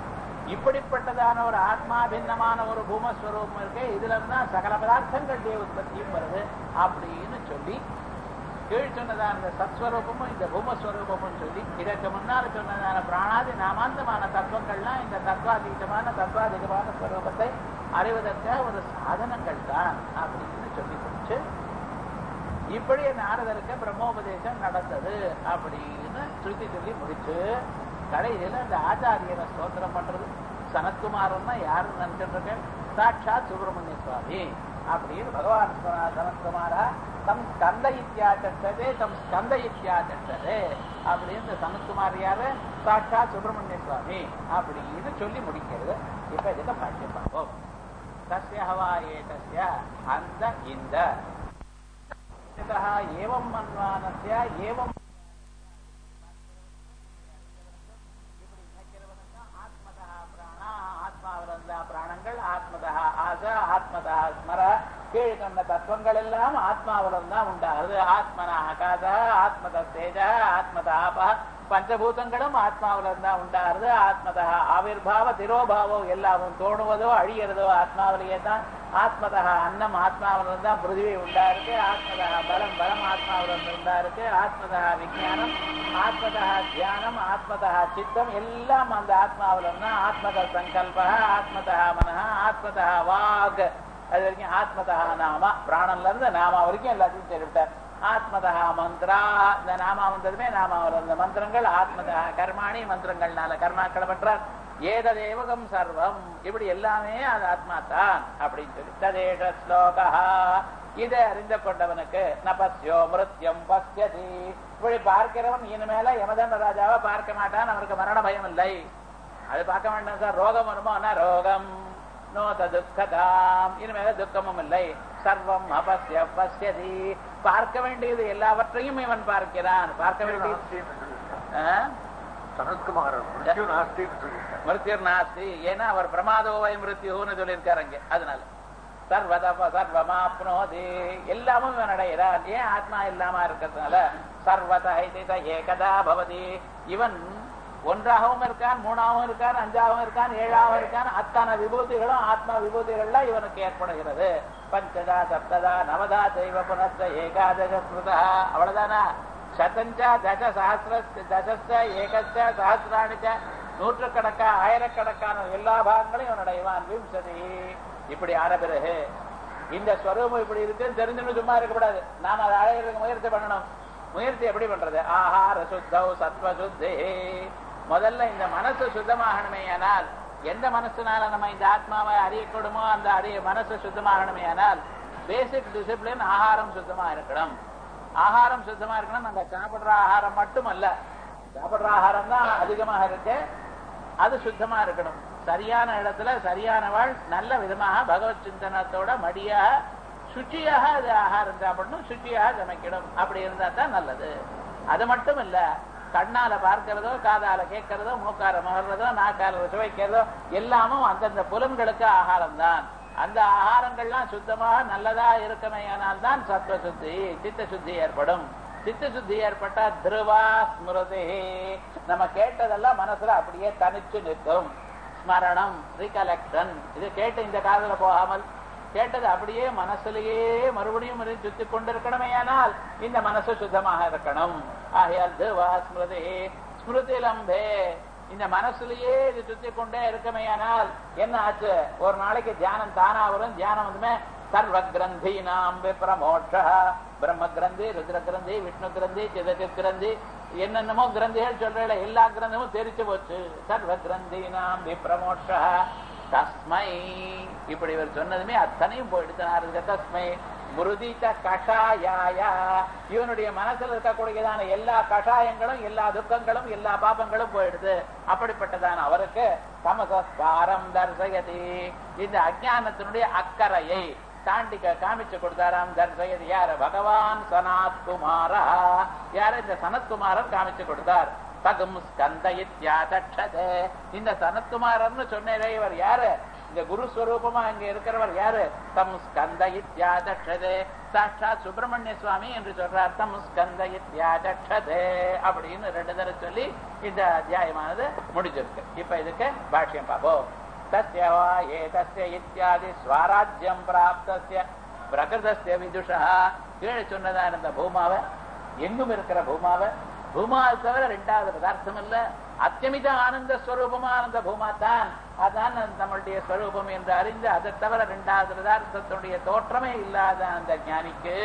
இப்படிப்பட்டதான ஒரு ஆத்மா பின்னமான ஒரு பூமஸ்வரூபம் இருக்கு இதுல தான் சகல பதார்த்தங்களுடைய உற்பத்தியும் வருது அப்படின்னு சொல்லி கீழ் சொன்னதான இந்த சத்ஸ்வரூபமும் இந்த பூமஸ்வரூபமும் சொல்லி இதற்கு முன்னால் சொன்னதான பிராணாதி நாமாந்தமான தத்துவங்கள்லாம் இந்த தத்வாதீதமான தத்வாதிகமான ஸ்வரூபத்தை அறிவதற்காக ஒரு சாதனங்கள் தான் அப்படின்னு சொல்லி முடிச்சு இப்படி நாரதருக்கு பிரம்மோபதேசம் நடந்தது அப்படின்னு ஸ்ருதி சொல்லி முடிச்சு கடைசியில இந்த ஆச்சாரியனை ஸ்தோத்திரம் பண்றது சனத்குமாரன்னா யாருன்னு நினைச்சிட்டு இருக்கேன் சாட்சாத் சுப்பிரமணிய சுவாமி அப்படின்னு பகவான் சொன்னார், சனத்குமாரா தம் ஸ்கந்த இத்தியாச்சே தம் ஸ்கந்த இத்தியாச்சே அப்படின்னு இந்த சனத்குமார் யாரு சாட்சாத் சுப்பிரமணிய சுவாமி அப்படின்னு சொல்லி முடிக்கிறது இப்ப இதுக்கு பாக்கியம் பார்ப்போம் தஸ்ய ஹவா ஏதஸ்ய அந்த இந்த यतः एवं मन्वानस्य एवं ஆத்மதா பிராணா ஆத்மாவிலிருந்த பிராணங்கள் ஆத்மதா ஆச ஆத்மதா ஸ்மர கீழ் சொன்ன தத்துவங்கள் எல்லாம் ஆத்மாவிலிருந்து தான் உண்டாகுது ஆத்மன ஆகாச ஆத்மத தேஜ ஆத்மத ஆப பஞ்சபூதங்களும் ஆத்மாவிலிருந்து தான் உண்டாகுது ஆத்மதா ஆவிர்பாவ திரோபாவம் எல்லாமும் தோணுவதோ அழியறதோ ஆத்மாவிலேயே தான் ஆத்மதா அன்னம் ஆத்மாவிலிருந்து தான் பிருத்திவி உண்டா இருக்கு ஆத்மதா பலம் பலம் ஆத்மாவிலிருந்து உண்டா இருக்கு ஆத்மதா விஜயானம் ஆத்மதா தியானம் ஆத்மதா சித்தம் எல்லாம் அந்த ஆத்மாவிலிருந்து தான் ஆத்மத சங்கல்ப ஆத்மதா மன ஆத்மதா வாக் அது வரைக்கும் ஆத்மதா நாம பிராணன்ல இருந்து நாமா வரைக்கும் எல்லாத்தையும் தெரிவிட்டார் ஆத்மதா மந்திரா இந்த நாமா வந்ததுமே நாமாவில் இருந்த மந்திரங்கள் ஆத்மதா கர்மாணி மந்திரங்கள்னால கர்மாக்களை பண்றார் ஏததேவகம் சர்வம் இப்படி எல்லாமே அது ஆத்மா தான் அப்படின்னு சொல்லி ததேஷ ஸ்லோகா இதை அறிந்து கொண்டவனுக்கு நபஸ்யோ மிருத்யம் பஸ்யதி இப்படி பார்க்கிறவன் இனிமேல யமதண்ட ராஜாவை பார்க்க மாட்டான் அவனுக்கு மரண பயம் இல்லை அது பார்க்க வேண்டாம் சார் ரோகம் வருமோ ந ரோகம் நோத துக்கதாம் இனிமேல துக்கமும் இல்லை சர்வம் அபஸ்ய பஸ்யதி பார்க்க வேண்டியது எல்லாவற்றையும் இவன் பார்க்கிறான் பார்க்க வேண்டியது ஆ? சனத்குமாரன் மிருத்யு நாஸ்தின்னு சொல்லியிருக்கார் மிருத்யுர் நாஸ்தி ஏன்னா அவர் பிரமாதோவை மிருத்யுன்னு சொல்லியிருக்காரு அங்க அதனால சர்வதப சர்வமாப்னோதி எல்லாமும் இவன் அடைகிறான் ஏன் ஆத்மா இல்லாம இருக்கிறதுனால சர்வத ஹைதித ஏகதா பவதி இவன் ஒன்றாகவும் இருக்கான் மூணாகவும் இருக்கான் அஞ்சாகவும் இருக்கான் ஏழாகவும் இருக்கான் அத்தனை விபூதிகளும் ஆத்மா விபூதிகள்லாம் இவனுக்கு ஏற்படுகிறது பஞ்சதா சப்ததா நவதா தெய்வ புனஸ்த ஏகாதச ஸ்ருதா அவ்வளவுதானா சதஞ்சா தச சஹசிர தசஸ்த ஏகஸ்த சஹசிராணிச்ச நூற்றுக்கணக்கா ஆயிரக்கணக்கான எல்லா பாகங்களையும் இவன் அடைவான் விம்சதி இப்படி ஆன பிறகு இந்த ஸ்வரூபம் இப்படி இருக்குன்னு தெரிஞ்சுன்னு சும்மா இருக்கக்கூடாது நாம அதை அடையிறதுக்கு முயற்சி பண்ணணும் முயற்சி எப்படி பண்றது ஆஹார சுத்தௌ சத்வ சுத்தி முதல்ல இந்த மனசு சுத்தமாகணுமே ஆனால் எந்த மனசுனால நம்ம இந்த ஆத்மாவை அறியக்கூடுமோ அந்த அறிய மனசு சுத்தமாகணுமே ஆனால் பேசிக் டிசிப்ளின் ஆகாரம் சுத்தமா இருக்கணும் ஆகாரம் சுத்தமா இருக்கணும் நாங்க சாப்பிடுற ஆகாரம் மட்டும் அல்ல சாப்பிடுற ஆகாரம் தான் அதிகமாக இருக்கு அது சுத்தமா இருக்கணும் சரியான இடத்துல சரியானவாள் நல்ல விதமாக பகவத் சிந்தனத்தோட மடியாக சுச்சியாக அது ஆகாரம் சாப்பிடணும் சுச்சியாக சமைக்கணும் அப்படி இருந்தா தான் நல்லது அது மட்டும் இல்ல கண்ணால பார்க்கிறதோ காதால கேட்கிறதோ மூக்கால மகர்றதோ நாக்கால சுவைக்கிறதோ எல்லாமும் அந்தந்த புலன்களுக்கு ஆகாரம் தான் அந்த ஆகாரங்கள்லாம் சுத்தமாக நல்லதா இருக்கமையானால் தான் சத்வ சுத்தி சித்த சுத்தி ஏற்படும் சித்த சுத்தி ஏற்பட்டா திருவா ஸ்மிருதி நம்ம கேட்டதெல்லாம் மனசுல அப்படியே தனிச்சு நிற்கும் ஸ்மரணம் ரிகலெக்ஷன் இது கேட்டு இந்த காதல போகாமல் கேட்டது அப்படியே மனசுலயே மறுபடியும் மறுபடியும் சுத்தி கொண்டிருக்கணுமேயானால் இந்த மனசு சுத்தமாக இருக்கணும் ஆகையால் திருவா ஸ்மிருதி ஸ்மிருதி லம்பே இந்த மனசுலயே இது சுத்தி கொண்டே இருக்கமையானால் என்ன ஆச்சு ஒரு நாளைக்கு தியானம் தானா வரும் தியானம் வந்துமே சர்வ கிரந்தி நாம் விப்ரமோட்ச பிரம்ம கிரந்தி ருத்ர கிரந்தி விஷ்ணு கிரந்தி சிதச்சித் கிரந்தி என்னென்னமோ கிரந்திகள் சொல்ற எல்லா கிரந்தமும் தெரிச்சு போச்சு சர்வ கிரந்தி நாம் விப்ரமோட்ச தஸ்மை இப்படி இவர் சொன்னதுமே அத்தனையும் போயிடுத்து தஸ்மை முருதித்த கஷாயாயா இவனுடைய மனசுல இருக்கக்கூடியதான எல்லா கஷாயங்களும் எல்லா துக்கங்களும் எல்லா பாபங்களும் போயிடுது அப்படிப்பட்டதான அவருக்கு தமசாரம் தர்சயதி இந்த அஜானத்தினுடைய அக்கறையை தாண்டி க- காமிச்சு கொடுத்தாராம் தர்சயதி யாரு பகவான் சனாத் குமாரா யாரு இந்த சனத்குமாரன் காமிச்சு கொடுத்தார் தகும் ஸ்கந்த இத்யாதட்சதே இந்த சனத்குமாரர்னு சொன்னேரே இவர் யாரு இந்த குரு ஸ்வரூபமா இங்க இருக்கிறவர் யாரு தம் ஸ்கந்த இத்தியாதக்ஷதே சாட்சாத் சுப்பிரமணிய சுவாமி என்று சொல்றார் தம் ஸ்கந்த இத்தியாதக்ஷதே அப்படின்னு ரெண்டு தடவை சொல்லி இந்த அத்தியாயமானது முடிஞ்சிருக்கு இப்ப இதுக்கு பாஷ்யம் பார்ப்போம் தஸ்ய வா ஏதஸ்ய இத்தியாதி ஸ்வராஜ்யம் பிராப்தஸ்ய பிரகிருதஸ்ய விதுஷா கீழே சொன்னதான இந்த பூமாவை எங்கும் இருக்கிற பூமாவை பூமாவை தவிர ரெண்டாவது பதார்த்தம் இல்ல அத்தியமித ஆனந்த ஸ்வரூபமா ஆனந்த பூமா தான் அதான் நம்மளுடைய ஸ்வரூபம் என்று அறிந்து அதை தவிர ரெண்டாவது பதார்த்தத்தினுடைய தோற்றமே இல்லாத அந்த ஞானிக்கு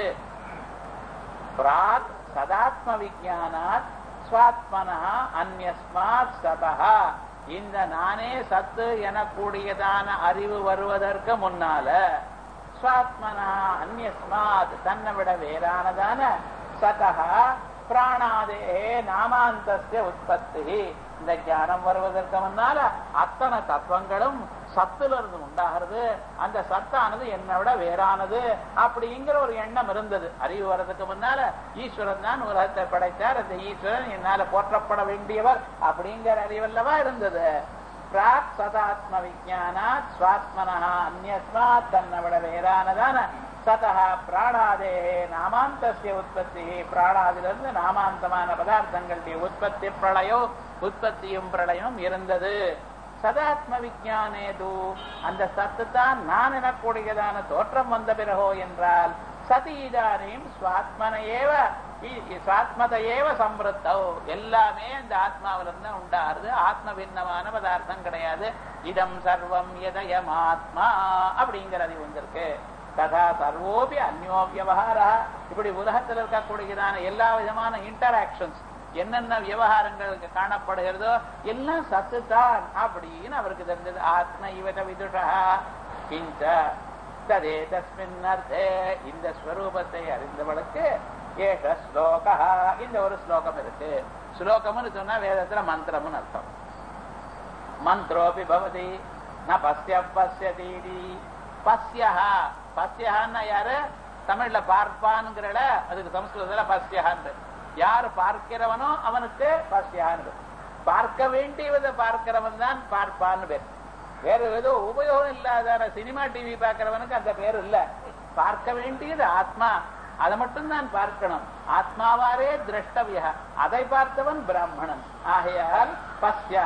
பிராக் சதாத்ம விஜயானாத் ஸ்வாத்மனா அந்யஸ்மாத் சதா இந்த நானே சத்து எனக்கூடியதான அறிவு வருவதற்கு முன்னால ஸ்வாத்மனா அந்யஸ்மாத் தன்னை விட வேறானதான சதா பிராணாதே நாமாந்தஸ்ய உற்பத்தி இந்த ஞானம் வருவதற்கு முன்னால அத்தனை தத்துவங்களும் சத்துல இருந்து உண்டாகிறது அந்த சத்தானது என்னை விட வேறானது அப்படிங்கிற ஒரு எண்ணம் இருந்தது அறிவு வர்றதுக்கு முன்னால ஈஸ்வரன் தான் உலகத்தை படைத்தார் அந்த ஈஸ்வரன் என்னால போற்றப்பட வேண்டியவர் அப்படிங்கிற அறிவல்லவா இருந்தது பிராக் சதாத்ம விஜயானாத் சுவாத்மனா அந்நியஸ்மாத் தன்னை விட வேறானதான சதா பிராணாதே நாமாந்தஸ்ய உற்பத்தி பிராணாதிலிருந்து நாமாந்தமான பதார்த்தங்களுடைய உற்பத்தி பிரளயோ உற்பத்தியும் பிரளயமும் இருந்தது சதாத்ம விஜயானேது அந்த சத்து தான் நான் எனக்கூடியதான தோற்றம் வந்த பிறகோ என்றால் சதீதானையும் சுவாத்மனையேவ சுவாத்மதையேவ சம்பிருத்தோ எல்லாமே அந்த ஆத்மாவிலிருந்து உண்டாருது ஆத்ம பின்னமான பதார்த்தம் கிடையாது இதம் சர்வம் எதயம் ஆத்மா அப்படிங்கிறது வந்திருக்கு ததா சர்வோபி அந்யோ வியவகாரா இப்படி உலகத்தில் இருக்கக்கூடியதான எல்லா விதமான இன்டராக்ஷன்ஸ் என்னென்ன விவகாரங்கள் காணப்படுகிறதோ எல்லாம் சத்து தான் அப்படின்னு அவருக்கு தெரிஞ்சது ஆத்ம இவத விதுஷா கிஞ்ச ததே தஸ்மின் அர்த்தே இந்த ஸ்வரூபத்தை அறிந்தவளுக்கு ஏஷ ஸ்லோகா இந்த ஒரு ஸ்லோகம் இருக்கு ஸ்லோகம்னு சொன்னா வேதத்துல மந்திரம்னு அர்த்தம் மந்திரோபி பவதி ந பஸ்ய பஸ்யதீதி பஸ்யஹா பஸ்யஹான்னா யாரு தமிழ்ல பார்ப்பான்ங்கிறல அதுக்கு சமஸ்கிருதத்துல பஸ்யஹான் யாரு பார்க்கிறவனோ அவனுக்கு பஸ்யஹான் பார்க்க வேண்டியதை பார்க்கிறவன் தான் பார்ப்பான்னு பேர் வேற ஏதோ உபயோகம் இல்லாத சினிமா டிவி பார்க்கிறவனுக்கு அந்த பேர் இல்ல பார்க்க வேண்டியது ஆத்மா அதை மட்டும் தான் பார்க்கணும் ஆத்மாவாரே திரஷ்டவிய அதை பார்த்தவன் பிராமணன் ஆகையால் பஸ்யா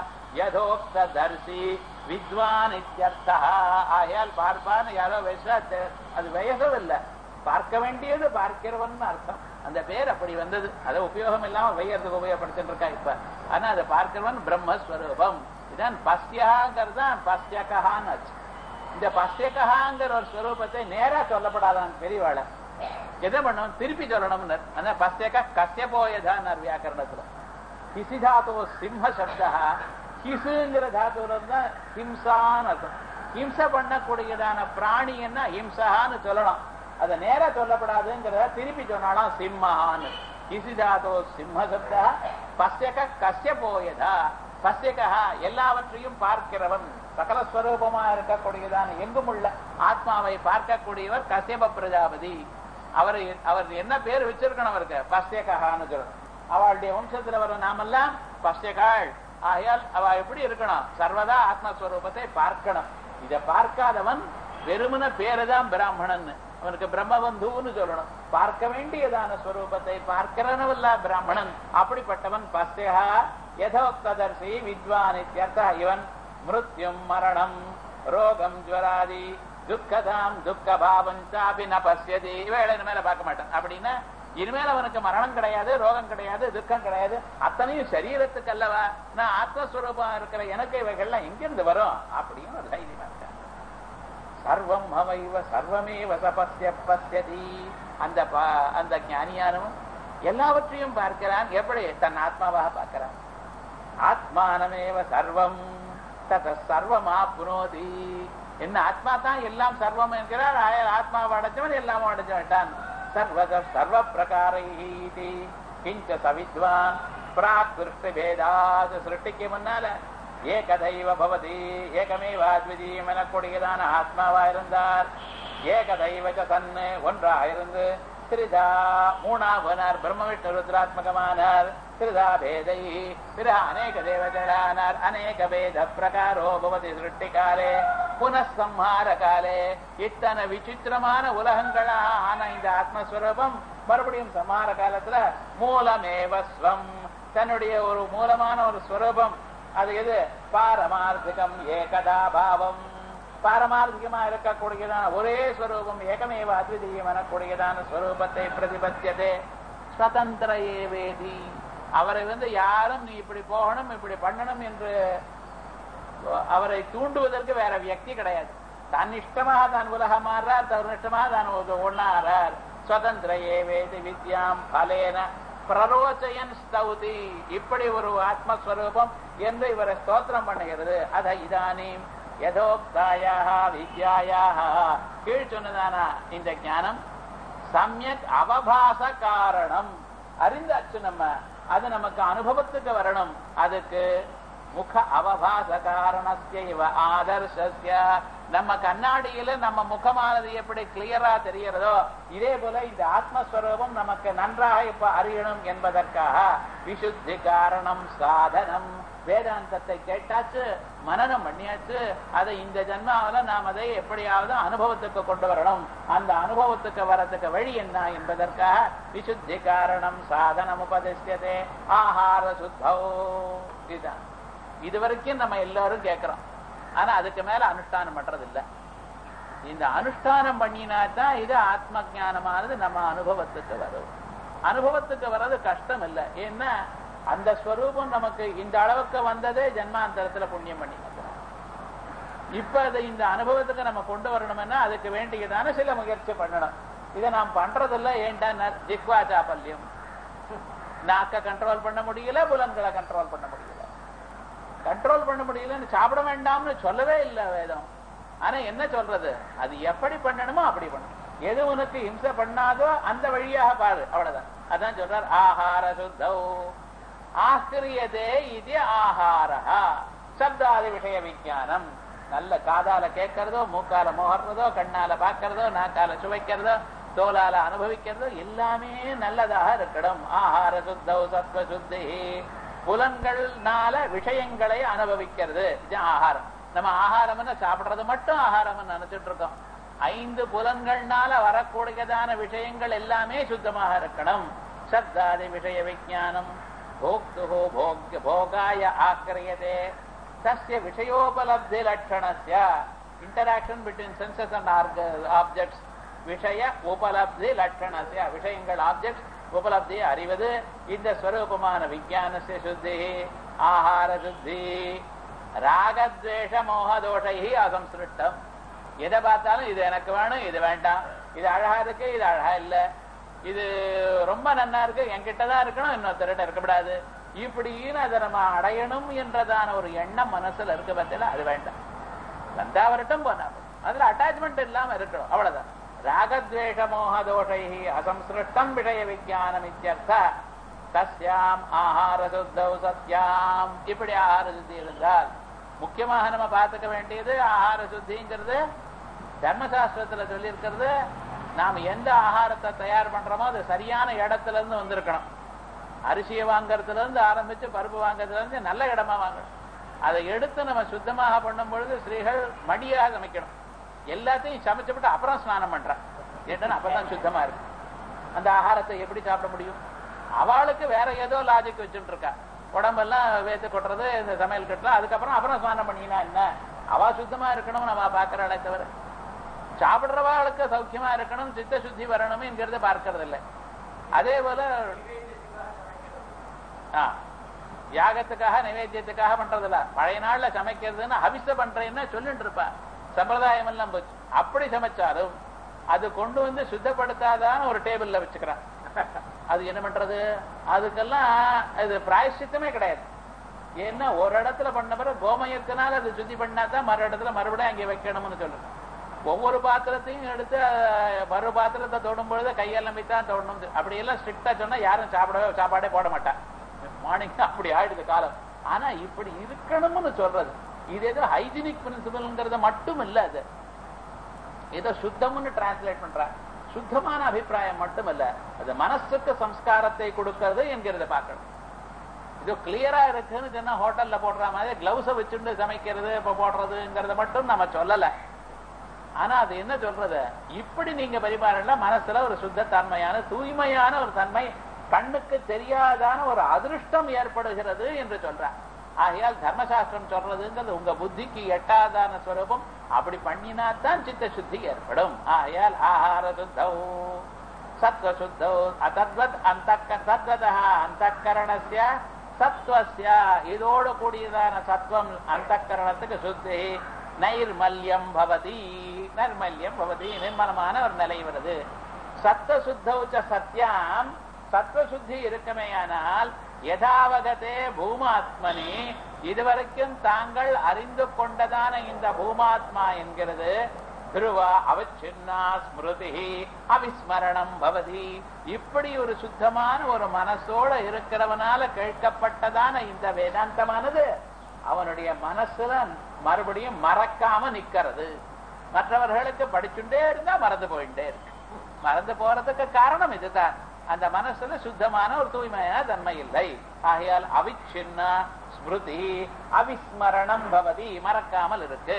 யதோக்த தர்சி வித்வான் இத்தியர்த்தா ஆகையால் பார்ப்பான் யாரோ வயசா அது வயசும் இல்ல பார்க்க வேண்டியது பார்க்கிறவன் அர்த்தம் அந்த பேர் அப்படி வந்தது அதை உபயோகம் இல்லாம வையறதுக்கு உபயோகப்படுத்திட்டு இருக்கா இப்ப ஆனா அதை பார்க்கிறவன் பிரம்மஸ்வரூபம் இதான் பஸ்யாங்கிறது தான் பஸ்யகான்னு ஆச்சு இந்த பஸ்யகாங்கிற ஒரு ஸ்வரூபத்தை நேரா சொல்லப்படாதான் பெரியவாள எதை பண்ணும் திருப்பி சொல்லணும்னு அந்த பஸ்யக கசிய போயதான் வியாக்கரணத்துல கிசி தாத்தோ சிம்ம சப்தா கிசுங்கிற தாத்துல தான் ஹிம்சான்னு அர்த்தம் ஹிம்சை பண்ணக்கூடியதான பிராணி என்ன ஹிம்சகான்னு சொல்லணும் அதை நேரா சொல்லப்படாதுங்கிறத திருப்பி சொன்னாலும் சிம்மஹான்னு கிசி தாத்தோ சிம்ம சப்தா பஸ்யக கசிய போயதா பஸ்யகா எல்லாவற்றையும் பார்க்கிறவன் சகல ஸ்வரூபமா இருக்கக்கூடியதான எங்கும் உள்ள ஆத்மாவை பார்க்கக்கூடியவர் கசியப பிரஜாபதி அவர் அவர் என்ன பேர் வச்சிருக்கணும் அவருக்கு பஸ்யகான்னு சொல்லணும் அவளுடைய வம்சத்துல வர நாமெல்லாம் பஸ்யகாள் ஆகையால் அவ எப்படி இருக்கணும் சர்வதா ஆத்மஸ்வரூபத்தை பார்க்கணும் இதை பார்க்காதவன் வெறுமன பேருதான் பிராமணன் அவனுக்கு பிரம்மபந்துன்னு சொல்லணும் பார்க்க வேண்டியதான ஸ்வரூபத்தை பார்க்கிறனவல்ல பிராமணன் அப்படிப்பட்டவன் பஸ்யா யதோக்ததர்சி வித்வான் இத்தியர்த்த இவன் மிருத்யும் மரணம் ரோகம் ஜுவராதி துக்கதாம் துக்க பாவம் சாபி ந பசியதி இவைகளை இனிமேல பார்க்க மாட்டான் அப்படின்னா இனிமேல் அவனுக்கு மரணம் கிடையாது ரோகம் கிடையாது துக்கம் கிடையாது அத்தனையும் சரீரத்துக்கு அல்லவா நான் ஆத்மஸ்வரூபம் இருக்கிற எனக்கு இவைகள்லாம் எங்கிருந்து வரும் அப்படின்னு ஒரு தைரியமா இருக்கான் சர்வம் அவைவ சர்வமேவ சபஸ்ய பசியதி அந்த அந்த ஞானியானவன் எல்லாவற்றையும் பார்க்கிறான் எப்படி தன் ஆத்மாவாக பார்க்கிறான் ஆத்மானமேவ சர்வம் தத சர்வம் ஆப்னோதி என்ன ஆத்மா தான் எல்லாம் சர்வம் என்கிறார் ஆத்மாவை அடைச்சவன் எல்லாம் அடைஞ்சு விட்டான் சர்வத சர்வ பிரகாரைஹீதி கிஞ்ச சவித்வான் பிராக் சிருஷ்டி பேதாது சிருஷ்டிக்கு முன்னால ஏகதைவ பவதி ஏகமேவ அத்விதீயம் எனக்கூடியதான ஆத்மாவா இருந்தார் ஏகதைவ சன்னு ஒன்றாக இருந்து திரிதா மூணாவனார் பிரம்ம விஷ்ணு ருத்ராத்மகமானார் திரிதா பேதை பிற அநேக தேவதைகளானார் அநேக பேத பிரகாரோ பவதி சிருஷ்டி காலே புனഃசம்ஹார காலே இத்தனை விசித்திரமான உலகங்களா ஆன இந்த ஆத்மஸ்வரூபம் மறுபடியும் சம்ஹார காலத்துல மூலமேவஸ்வம் தன்னுடைய ஒரு மூலமான ஒரு ஸ்வரூபம் அது எது பாரமார்த்திகம் ஏகதா பாவம் பாரமார்த்திகமா இருக்கக்கூடியதான ஒரே ஸ்வரூபம் ஏகமேவ அத்விதீயம் எனக்கூடியதான ஸ்வரூபத்தை பிரதிபத்தியதே சுதந்திர ஏவேதி அவரை வந்து யாரும் நீ இப்படி போகணும் இப்படி பண்ணணும் என்று அவரை தூண்டுவதற்கு வேற வியக்தி கிடையாது தன் இஷ்டமாக தான் உலகம் மாறார் தன் இஷ்டமாக தான் ஒன்னாறார் சுதந்திர ஏவேதி வித்யாம் பலேன பிரரோச்சயன் ஸ்தௌதி இப்படி ஒரு ஆத்மஸ்வரூபம் என்று இவரை ஸ்தோத்திரம் பண்ணுகிறது அத இதானீம் யதோக்தாயாக வித்யாயாக கீழ் சொன்னதானா இந்த ஞானம் சமயக் அவபாச காரணம் அறிந்தாச்சு நம்ம அது நமக்கு அனுபவத்துக்கு வரணும் அதுக்கு முக அவபாச காரணஸ்ய இவ ஆதர்சஸ்ய நம்ம கண்ணாடியில நம்ம முகமானது எப்படி கிளியரா தெரியறதோ இதே போல இந்த ஆத்மஸ்வரூபம் நமக்கு நன்றாக இப்ப அறியணும் என்பதற்காக விசுத்தி காரணம் சாதனம் வேதாந்தத்தை கேட்டாச்சு மனநம் பண்ணியாச்சு அதை இந்த ஜன்மாவில நாம் அதை எப்படியாவது அனுபவத்துக்கு கொண்டு வரணும் அந்த அனுபவத்துக்கு வரதுக்கு வழி என்ன என்பதற்காக விசுத்தி காரணம் சாதனம் உபதிஷ்யதே ஆஹார சுத்தோ இதுதான் இது வரைக்கும் நம்ம எல்லாரும் கேட்கிறோம் ஆனா அதுக்கு மேல அனுஷ்டானம் பண்றது இல்ல இந்த அனுஷ்டானம் பண்ணினா தான் இது ஆத்ம ஞானமானது நம்ம அனுபவத்துக்கு வரும் அனுபவத்துக்கு வர்றது கஷ்டம் இல்லை ஏன்னா அந்த ஸ்வரூபம் நமக்கு இந்த அளவுக்கு வந்ததே ஜென்மாந்தரத்துல புண்ணியம் பண்ணி இப்ப அதை இந்த அனுபவத்துக்கு நம்ம கொண்டு வரணும்னா அதுக்கு வேண்டியதான சில முயற்சி பண்ணணும் இதை நாம் பண்றதில்ல ஏன்டா ஜிக்வா சாப்பல்யம் நாக்க கண்ட்ரோல் பண்ண முடியல புலன்களை கண்ட்ரோல் பண்ண முடியல கண்ட்ரோல் பண்ண முடியலன்னு சாப்பிட வேண்டாம்னு சொல்லவே இல்லை வேதம் ஆனா என்ன சொல்றது அது எப்படி பண்ணணுமோ அப்படி பண்ணணும் எது உனக்கு இம்சை பண்ணாதோ அந்த வழியாக பாரு அவ்வளவுதான் அதான் சொல்றார் ஆஹார சுத்தோ ஆக்கிரியதே இது ஆஹாரா சப்தாதி விஷய விஞ்ஞானம் நல்ல காதால கேட்கறதோ மூக்கால மோகறதோ கண்ணால பார்க்கறதோ நாக்கால சுவைக்கிறதோ தோலால அனுபவிக்கிறதோ எல்லாமே நல்லதாக இருக்கணும் ஆஹார சுத்தௌ சத்வ சுத்தி புலன்கள்னால விஷயங்களை அனுபவிக்கிறது இது ஆகாரம் நம்ம ஆகாரம்னு சாப்பிடுறது மட்டும் ஆகாரம் நினைச்சிட்டு இருக்கோம் ஐந்து புலன்கள்னால வரக்கூடியதான விஷயங்கள் எல்லாமே சுத்தமாக இருக்கணும் சப்தாதி விஷய விஜானம் போக்துஹோ போக்ய போகாய ஆக்கிரியதே தஸ்ய விஷயோபலப்தி லட்சணஸ்ய interaction between senses and objects விஷய உபலப்தி லட்சணஸ்ய விஷயங்கள் ஆப்ஜெக்ட்ஸ் உபலப்தி அறிவது இந்த ஸ்வரூபமான விஜயானசிய சுத்தி ஆஹார சுத்தி ராகத்வேஷ மோகதோஷை அசம்சிருஷ்டம் எதை பார்த்தாலும் இது எனக்கு வேணும் இது வேண்டாம் இது அழகா இருக்கு இது அழகா இல்ல இது ரொம்ப நன்னா இருக்கு என்கிட்டதான் இருக்கணும் இன்னொருத்தர்கிட்ட இருக்கக்கூடாது இப்படின்னு அதை நம்ம அடையணும் என்றதான ஒரு எண்ணம் மனசுல இருக்க பத்தில அது வேண்டாம் வந்தா வரட்டும் போனா அதுல அட்டாச்மெண்ட் இல்லாம இருக்கணும் அவ்வளவுதான் ராகத்வேஷ மோகதோஷை அசம்சிருஷ்டம் விஷய விஜயானம் இத்தியர்த்த தஸ்யாம் ஆஹார சுத்தௌ சத்யாம் இப்படி ஆகார சுத்தி இருந்தால் முக்கியமாக நம்ம பார்த்துக்க வேண்டியது ஆகார சுத்திங்கிறது தர்மசாஸ்திரத்துல சொல்லி இருக்கிறது நாம் எந்த ஆகாரத்தை தயார் பண்றோமோ அது சரியான இடத்துல இருந்து வந்திருக்கணும் அரிசியை வாங்கறதுல இருந்து ஆரம்பிச்சு பருப்பு வாங்கறதுல இருந்து நல்ல இடமா வாங்கணும் அதை எடுத்து நம்ம சுத்தமாக பண்ணும் பொழுது ஸ்ரீகள் மடியாக சமைக்கணும் எல்லாத்தையும் சமைச்சுவிட்டு அப்புறம் ஸ்நானம் பண்றான் ஏன்னா அப்பதான் சுத்தமா இருக்கு அந்த ஆகாரத்தை எப்படி சாப்பிட முடியும் அவளுக்கு வேற ஏதோ லாஜிக் வச்சுட்டு இருக்கா உடம்பெல்லாம் வேத்து கொட்டுறது இந்த சமையல் கட்டுறது அதுக்கப்புறம் அப்புறம் ஸ்நானம் பண்ணினா என்ன அவ சுத்தமா இருக்கணும் நம்ம பாக்குறாளே தவிர சாப்பிடுறவாளுக்கு சௌக்கியமா இருக்கணும் சித்த சுத்தி வரணும் என்கிறத பார்க்கறது இல்லை அதே போல யாகத்துக்காக நைவேத்தியத்துக்காக பண்றதில்ல பழைய நாள்ல சமைக்கிறதுன்னு அபிஷ பண்றேன்னு சொல்லிட்டு இருப்பா சம்பிரதாயம் எல்லாம் போச்சு அப்படி சமைச்சாலும் அது கொண்டு வந்து சுத்தப்படுத்தாதான ஒரு டேபிள்ல வச்சுக்கிறான் அது என்ன பண்றது அதுக்கெல்லாம் இது பிராயசித்தமே கிடையாது ஏன்னா ஒரு இடத்துல பண்ண பிறகு கோமயத்தினால அது சுத்தி பண்ணாதான் மறு இடத்துல மறுபடியும் அங்கே வைக்கணும்னு சொல்லுங்க ஒவ்வொரு பாத்திரத்தையும் எடுத்து மறு பாத்திரத்தை தொடும் பொழுது கையெல்லாம் தான் தொடணும் அப்படி எல்லாம் ஸ்ட்ரிக்டா சொன்னா யாரும் சாப்பிடவே சாப்பாடே போட மாட்டான் மார்னிங் அப்படி ஆயிடுது காலம் ஆனா இப்படி இருக்கணும்னு சொல்றது இது ஏதோ ஹைஜீனிக் பிரின்சிபல்ங்கிறத மட்டும் இல்ல அது ஏதோ சுத்தம்னு டிரான்ஸ்லேட் பண்ற சுத்தமான அபிப்பிராயம் மட்டுமல்ல அது மனசுக்கு சம்ஸ்காரத்தை கொடுக்கிறது என்கிறத பார்க்கணும் இது கிளியரா இருக்குன்னு சொன்னா ஹோட்டல்ல போடுற மாதிரி கிளவுஸ வச்சுட்டு சமைக்கிறது இப்ப போடுறதுங்கிறத மட்டும் நம்ம சொல்லல ஆனா அது என்ன சொல்றது இப்படி நீங்க பரிமாறல மனசுல ஒரு சுத்த தன்மையான தூய்மையான ஒரு தன்மை கண்ணுக்கு தெரியாதான ஒரு அதிருஷ்டம் ஏற்படுகிறது என்று சொல்றார் ஆகையால் தர்மசாஸ்திரம் சொல்றதுங்கிறது உங்க புத்திக்கு எட்டாதான ஸ்வரூபம் அப்படி பண்ணினாத்தான் சித்த சுத்தி ஏற்படும் ஆகையால் ஆகார சுத்தௌ சத்வ சுத்தௌ அதத்வத் அந்த தத்வதா அந்த சத்வஸ்ய இதோடு கூடியதான சத்வம் அந்த சுத்தி நைர்மல்யம் பவதி நைர்மல்யம் பவதி நிர்மலமான ஒரு நிலை வருது சத்வ சுத்தௌச்ச சத்யாம் சத்வ சுத்தி இருக்குமேயானால் யதாவகதே பூமாத்மனி இதுவரைக்கும் தாங்கள் அறிந்து கொண்டதான இந்த பூமாத்மா என்கிறது திருவா அவச்சின்னா ஸ்மிருதி அவிஸ்மரணம் பவதி இப்படி ஒரு சுத்தமான ஒரு மனசோட இருக்கிறவனால கேட்கப்பட்டதான இந்த வேதாந்தமானது அவனுடைய மனசுல மறுபடியும் மறக்காம நிக்கிறது மற்றவர்களுக்கு படிச்சுட்டே இருந்தா மறந்து போயிட்டே இருக்கு மறந்து போறதுக்கு காரணம் இதுதான் அந்த மனசுல சுத்தமான ஒரு தூய்மையான தன்மை இல்லை ஆகையால் அவிச்சின்ன ஸ்மிருதி அவிஸ்மரணம் பவதி மறக்காமல் இருக்கு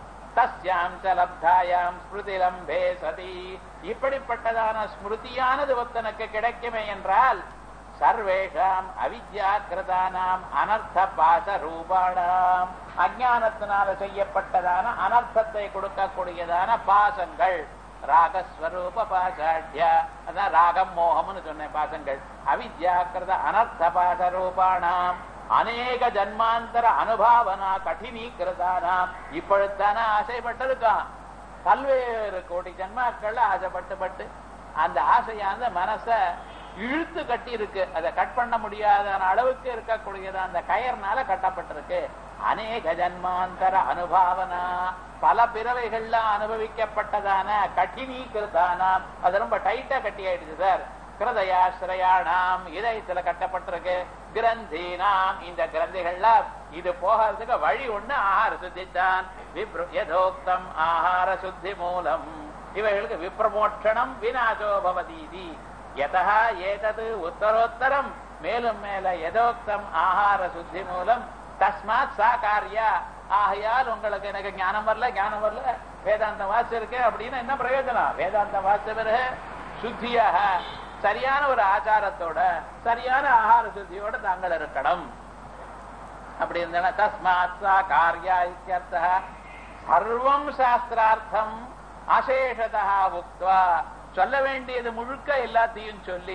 தஸ்யாம் லப்தாயாம் ஸ்மிருதி லம்பே சதி இப்படிப்பட்டதான ஸ்மிருதியானது ஒருத்தனுக்கு கிடைக்குமே என்றால் சர்வேஷாம் அவித்யாக்கிருதானாம் அனர்த்த பாச ரூபாடாம் அஜானத்தினால செய்யப்பட்டதான அனர்த்தத்தை கொடுக்கக்கூடியதான பாசங்கள் ராகஸ்வரூப பாசாட்ய அதான் ராகம் மோகம்னு சொன்னேன் பாசங்கள் அவித்யாக்கிருத அனர்த்த பாச ரூபாணாம் அநேக ஜன்மாந்தர அனுபாவனா கடினீகிருதானாம் இப்பொழுதான ஆசைப்பட்டிருக்கான் பல்வேறு கோடி ஜன்மாக்கள்ல ஆசைப்பட்டு பட்டு அந்த ஆசையானது மனச இழுத்து கட்டி இருக்கு அதை கட் பண்ண முடியாத அளவுக்கு இருக்கக்கூடியது அந்த கயர்னால கட்டப்பட்டிருக்கு அநேக ஜன்மாந்தர அனுபாவனா பல பிறவைகள்ல அனுபவிக்கப்பட்டதான கட்டினீகிருதானாம் அது ரொம்ப டைட்டா கட்டி ஆயிடுச்சு சார் கிருதயாசிரயாணாம் இதயத்துல கட்டப்பட்டிருக்கு கிரந்தீனாம் இந்த கிரந்திகள்ல இது போகிறதுக்கு வழி ஒண்ணு ஆகார சுத்தி தான் யதோக்தம் ஆகார சுத்தி மூலம் இவைகளுக்கு விப்ரமோட்சணம் விநாசோ பவதீதி யதா ஏதது உத்தரோத்தரம் மேலும் மேல யதோக்தம் ஆகார சுத்தி மூலம் தஸ்மாத் சா காரியா ஆகையால் உங்களுக்கு எனக்கு ஞானம் வரல ஞானம் வரல வேதாந்தம் வாசி இருக்கு அப்படின்னு என்ன பிரயோஜனம் வேதாந்தம் வாசிச்ச பிறகு சுத்தியாக சரியான ஒரு ஆச்சாரத்தோட சரியான ஆகார சுத்தியோட தாங்கள் இருக்கணும் அப்படி இருந்தா தஸ்மாத் சா காரியா இத்தியர்த்தः சர்வம் சாஸ்திரார்த்தம் அசேஷதா உக்த்வா சொல்ல வேண்டியது முழுக்க எல்லாத்தையும் சொல்லி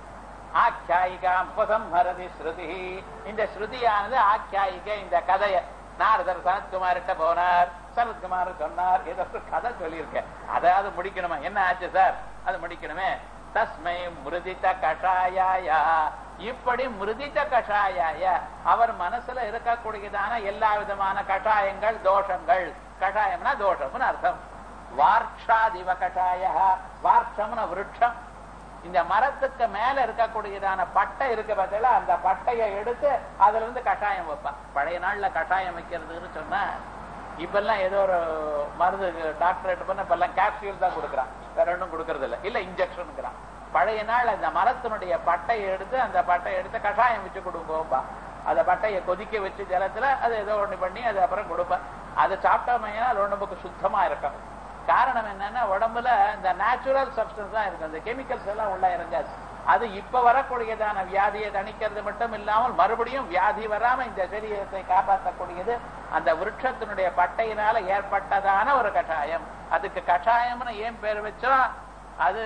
ஆக்கியாயிகாம் உபசம்ஹரதி ஸ்ருதி இந்த ஸ்ருதியானது ஆக்கியாயிக இந்த கதைய நாரதர் சனத்குமார்கிட்ட போனார் சனத்குமார் சொன்னார் ஏதோ ஒரு கதை சொல்லியிருக்கேன் அதாவது முடிக்கணுமா என்ன ஆச்சு சார் அது முடிக்கணுமே தஸ்மை மிருதித்த கஷாயாயா இப்படி மிருதித்த கஷாயாய அவர் மனசுல இருக்கக்கூடியதான எல்லா விதமான கஷாயங்கள் தோஷங்கள் கஷாயம்னா தோஷம்னு அர்த்தம் வார்ஷாதிவ கஷாய வார்ஷம்னு விருட்சம் இந்த மரத்துக்கு மேல இருக்கக்கூடியதான பட்டை இருக்கு பார்த்தீங்களா அந்த பட்டையை எடுத்து அதுல இருந்து கஷாயம் வைப்பான் பழைய நாள்ல கஷாயம் வைக்கிறதுன்னு சொன்னா இப்பெல்லாம் ஏதோ ஒரு மருந்து டாக்டரேட் பண்ண இப்பெல்லாம் கேப்சியூல் தான் கொடுக்குறான் வேற ஒன்றும் கொடுக்கறது இல்ல இல்ல இன்ஜெக்ஷனுங்கிறான் பழைய நாள் அந்த மரத்தினுடைய பட்டையை எடுத்து அந்த பட்டையை எடுத்து கஷாயம் வச்சு கொடுங்கோம்பா அந்த பட்டையை கொதிக்க வச்சு ஜலத்துல அது ஏதோ ஒண்ணு பண்ணி அது அப்புறம் கொடுப்பேன் அதை சாப்பிட்டோமையா உடம்புக்கு சுத்தமா இருக்கும் காரணம் என்னன்னா உடம்புல இந்த நேச்சுரல் சப்ஸ்டன்ஸ் தான் இருக்கு அந்த கெமிக்கல்ஸ் எல்லாம் உள்ள இறங்காது அது இப்ப வரக்கூடியதான வியாதியை தணிக்கிறது மட்டும் இல்லாமல் மறுபடியும் வியாதி வராம இந்த சரீரத்தை காப்பாற்றக்கூடியது அந்த விருட்சத்தினுடைய பட்டையினால ஏற்பட்டதான ஒரு கஷாயம் அதுக்கு கஷாயம்னு ஏன் பேர் வச்சோம் அது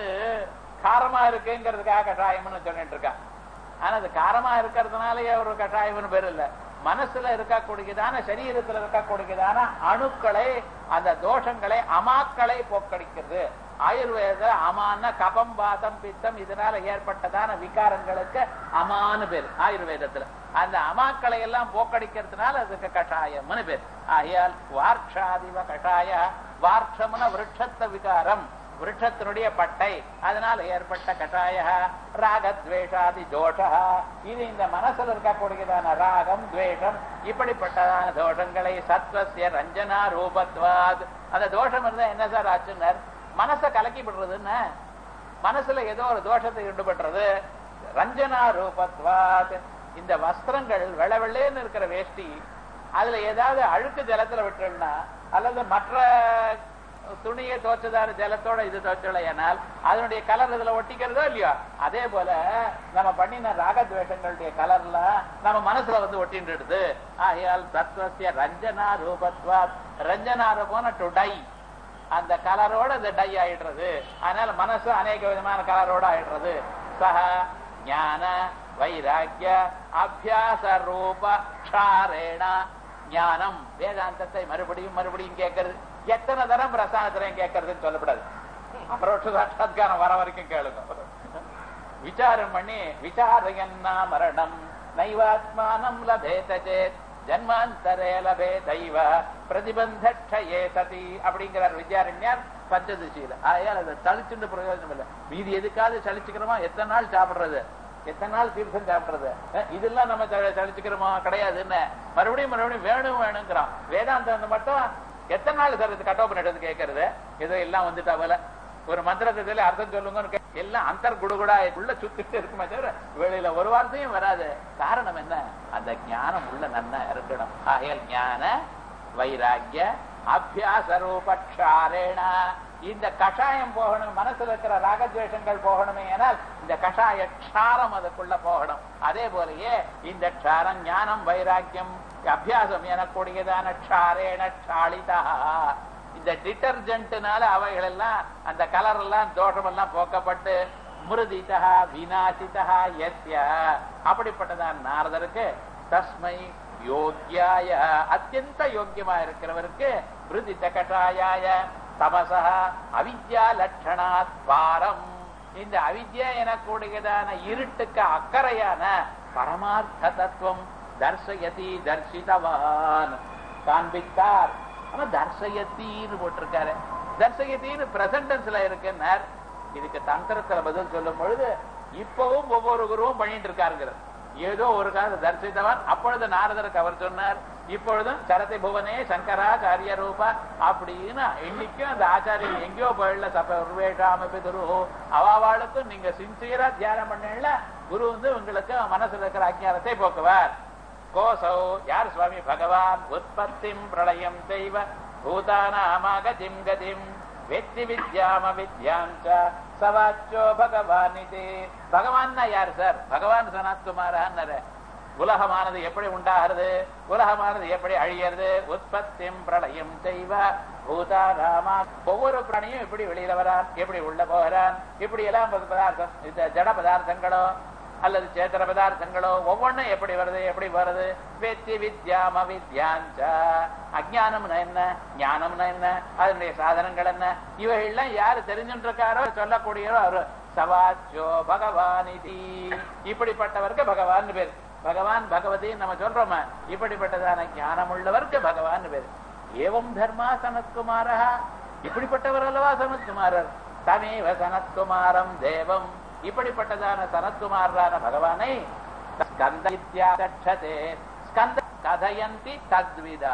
காரமா இருக்குங்கிறதுக்காக கஷாயம்னு சொல்லிட்டு இருக்கா ஆனா அது காரமா இருக்கிறதுனாலயே ஒரு கஷாயம்னு பேர் இல்ல மனசுல இருக்கக்கூடியதான சரீரத்துல இருக்கக்கூடியதான அணுக்களை அந்த தோஷங்களை அமாக்களை போக்கடிக்கிறது ஆயுர்வேத அமான கபம் வாதம் பித்தம் இதனால ஏற்பட்டதான விகாரங்களுக்கு அமான்னு பேர் ஆயுர்வேதத்துல அந்த அமாக்களை எல்லாம் போக்கடிக்கிறதுனால அதுக்கு கஷாயம்னு பேர் ஆகையால் வார்ஷாதிவ கஷாய வார்ஷம்னு விருட்சத்த விகாரம் விருட்சத்தினுடைய பட்டை அதனால ஏற்பட்ட கஷாய ராகத்வேஷாதி தோஷ இது இந்த மனசுல இருக்கக்கூடியதான ராகம் துவேஷம் இப்படிப்பட்டதான தோஷங்களை சத்வசிய ரஞ்சனா ரூபத்வாத் அந்த தோஷம் இருந்தா என்ன சார் ஆச்சுனர் மனசை கலக்கி ஆக்கி விடுறதுன்னு மனசுல ஏதோ ஒரு தோஷத்தை ஈடுபட்டுறது ரஞ்சனா ரூபத்வாத் இந்த வஸ்திரங்கள் வெள்ளை வெள்ளேன்னு இருக்கிற வேஷ்டி அதுல ஏதாவது அழுக்கு ஜலத்துல விட்டுருன்னா அல்லது மற்ற துணியை தோச்சதான ஜலத்தோட இது தோச்சலையானால் அதனுடைய கலர் இதுல ஒட்டிக்கிறதோ இல்லையோ அதே போல நம்ம பண்ணின ராகத்வேஷங்களுடைய கலர்ல நம்ம மனசுல வந்து ஒட்டின்றது ஆகையால் தத்துவசிய ரஞ்சனா ரூபத்வாத் ரஞ்சனா ரூபம்னு டு டை அந்த கலரோட இந்த டை ஆயிடுறது அதனால மனசு அநேக விதமான கலரோட ஆயிடுறது சக ஞான வைராக்கிய அபியாச ரூப க்ஷாரேண ஞானம் வேதாந்தத்தை மறுபடியும் மறுபடியும் கேட்கறது எத்தனை தரம் பிரசானத்திலையும் கேட்கறதுன்னு சொல்லப்படாது அபரோட்ச சாட்சாத்காரம் வர வரைக்கும் கேளுங்க விசாரம் பண்ணி விசாரையன்னா மரணம் நைவாத்மானம் லபேத சேத் ஜன்மாந்தரே லபே தெய்வ பிரதிபந்தே சதி அப்படிங்கிறார் வித்யாரண்யர் பஞ்சதிசையில ஆயால் அதை தளிச்சுட்டு பிரயோஜனம் இல்லை மீதி எதுக்காவது சளிச்சுக்கிறோமா எத்தனை நாள் சாப்பிடுறது எத்தனை நாள் தீர்த்தம் சாப்பிடுறது அஹ் இதெல்லாம் நம்ம ச- சலிச்சுக்கிறோமா கிடையாது என்ன மறுபடியும் மறுபடியும் வேணும் வேணுங்கிறோம் வேதாந்தம் மட்டும் எத்தனை நாள் சார் இது கட்டோ பண்ணிட்டு கேட்கறது ஏதோ எல்லாம் வந்துட்டா போல ஒரு மந்திரத்தை சொல்லி அர்த்தம் சொல்லுங்கன்னு கே- எல்லாம் அந்தர் குடுகுடா உள்ள சுத்திட்டு இருக்குமே தவிர வெளியில ஒரு வார்த்தையும் வராது காரணம் என்ன அந்த ஞானம் உள்ள நன்னா இருக்கணும் ஆகையால் ஞான வைராக்கிய அபியாச ரூபக்ஷாரேண இந்த கஷாயம் போகணும் மனசுல இருக்கிற ராகத்வேஷங்கள் போகணுமே ஆனால் இந்த கஷாய க்ஷாரம் அதுக்குள்ள போகணும் அதே போலயே இந்த க்ஷாரம் ஞானம் வைராக்கியம் அபியாசம் எனக்கூடியதான க்ஷாரேண க்ஷாளிதா இந்த டிட்டர்ஜென்ட்னால அவைகள் எல்லாம் அந்த கலர் எல்லாம் தோஷம் எல்லாம் போக்கப்பட்டு மிருதிதா விநாசிதா எஸ்ய அப்படிப்பட்டதான் நாரதருக்கு தஸ்மை யோக்கியாய அத்தியந்த யோக்கியமா இருக்கிறவருக்கு மிருதித கஷாயாய தமசா அவித்யா லட்சணாத் பாரம் இந்த அவித்யா எனக்கூடியதான இருட்டுக்கு அக்கறையான பரமார்த்த தத்துவம் தர்சயதி தர்சிதவான் காண்பித்தார் ஆனா தர்சயத்தின்னு போட்டிருக்காரு தர்சயத்தின்னு பிரசன்டென்ஸ்ல இருக்குன்னார் இதுக்கு தந்திரத்துல பதில் சொல்லும் பொழுது இப்பவும் ஒவ்வொரு குருவும் பண்ணிட்டு இருக்காருங்கிறது ஏதோ ஒரு காலம் தரிசித்தவர் அப்பொழுது நாரதருக்கு அவர் சொன்னார் இப்பொழுதும் சரதி புவனே சங்கராச்சாரிய ரூபா அப்படின்னு இன்னைக்கும் அந்த ஆச்சாரியன் எங்கேயோ போயிடல சப உருவேஷாமபி குரு அவாவாளுக்கும் நீங்க சின்சியரா தியானம் பண்ணல குரு வந்து உங்களுக்கு மனசுல இருக்கிற அஜ்ஞானத்தை போக்குவார் கோசௌ யார் சுவாமி பகவான் உற்பத்திம் பிரளயம் செய்வ பூதானாமகதிம் கதிம் வெத்தி வித்யாம வித்யாஞ்ச சவாச்சோ பகவான் இது பகவான் யார் சார் பகவான் சனத்குமாரான்னு உலகமானது எப்படி உண்டாகிறது உலகமானது எப்படி அழியறது உற்பத்தியும் பிரளயம் செய்வ பூதாராமா ஒவ்வொரு பிராணியும் எப்படி வெளியில வரான் எப்படி உள்ள போகிறான் இப்படி எல்லாம் பதார்த்தம் இந்த ஜட பதார்த்தங்களோ அல்லது சேத்திர பதார்த்தங்களோ ஒவ்வொன்றும் எப்படி வருது எப்படி வருது வெத்தி வித்யாம வித்யாஞ்ச அஜானம்னா என்ன ஞானம்னா என்ன அதனுடைய சாதனங்கள் என்ன இவைகள்லாம் யாரு தெரிஞ்சுட்டு இருக்காரோ சொல்லக்கூடியவோ அவரு சவாச்சோ பகவான் இப்படிப்பட்டவருக்கு பகவான் பேர் பகவான் பகவதி நம்ம சொல்றோமா இப்படிப்பட்டதான ஞானம் உள்ளவருக்கு பகவான் பேர் ஏவம் தர்மா சனத்குமாரா இப்படிப்பட்டவர் அல்லவா சனத்குமாரர் தமேவ சனத்குமாரம் தேவம் இப்படிப்பட்டதான சனத்குமாரான பகவானை ஸ்கந்த இத்தியாகட்சதே ஸ்கந்த கதயந்தி தத்விதா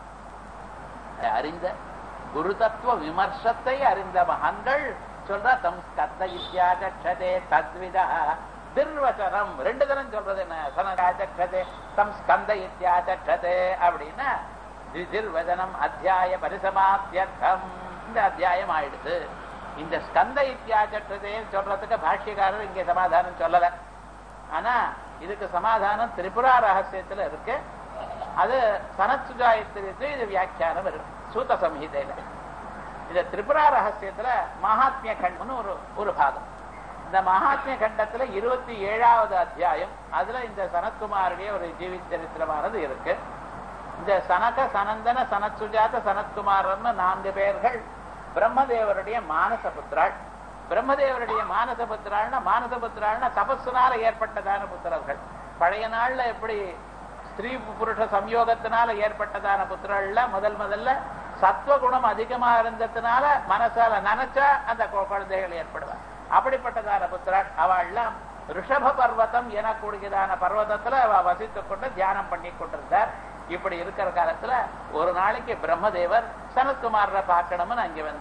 அறிந்த குரு தத்துவ விமர்சத்தை அறிந்த மகான்கள் சொல்ற தம் ஸ்கந்த இத்தியாகட்சதே தத்விதா திருவச்சனம் ரெண்டு தரம் சொல்றது என்ன சனகாச்சே தம் ஸ்கந்த இத்தியாச்சே அப்படின்னா திருவச்சனம் அத்தியாய பரிசமாத்தியர்த்தம் இந்த அத்தியாயம் ஆயிடுது இந்த ஸ்கந்த இத்தியாச்சே சொல்றதுக்கு பாஷ்யக்காரர் இங்க சமாதானம் சொல்லல ஆனா இதுக்கு சமாதானம் திரிபுரா ரகசியத்துல இருக்கு அது சனத்சுஜாயத்திற்கு இது வியாக்கியானம் இருக்கு சூத்த சம்ஹிதையில இந்த திரிபுரா ரகசியத்துல மகாத்மிய கண்டம்னு ஒரு ஒரு பாகம் இந்த மகாத்மிய கண்டத்துல இருபத்தி ஏழாவது அத்தியாயம் அதுல இந்த சனத்குமாருடைய ஒரு ஜீவித சரித்திரமானது இருக்கு இந்த சனக சனந்தன சனத்சுஜாத சனத்குமாரன்னு நான்கு பேர்கள் பிரம்மதேவருடைய மானச புத்திராள் பிரம்மதேவருடைய மானச புத்திராள்னா மானச புத்திராள்னா தபஸுனால ஏற்பட்டதான புத்திரர்கள் பழைய நாள்ல எப்படி ஸ்திரீ புருஷ சம்யோகத்தினால ஏற்பட்டதான புத்திரல்ல முதல் முதல்ல சத்வகுணம் அதிகமா இருந்ததுனால மனசால நினைச்சா அந்த கு- குழந்தைகள் ஏற்படுவார் அப்படிப்பட்டதான புத்திரர் அவள்லாம் ரிஷப பர்வதம் எனக்கூடியதான பர்வதத்துல அவ வசித்துக் கொண்டு தியானம் பண்ணி கொண்டிருந்தார் இப்படி இருக்கிற காலத்துல ஒரு நாளைக்கு பிரம்மதேவர் சனத்குமார பார்க்கணும்னு அங்க வந்தார்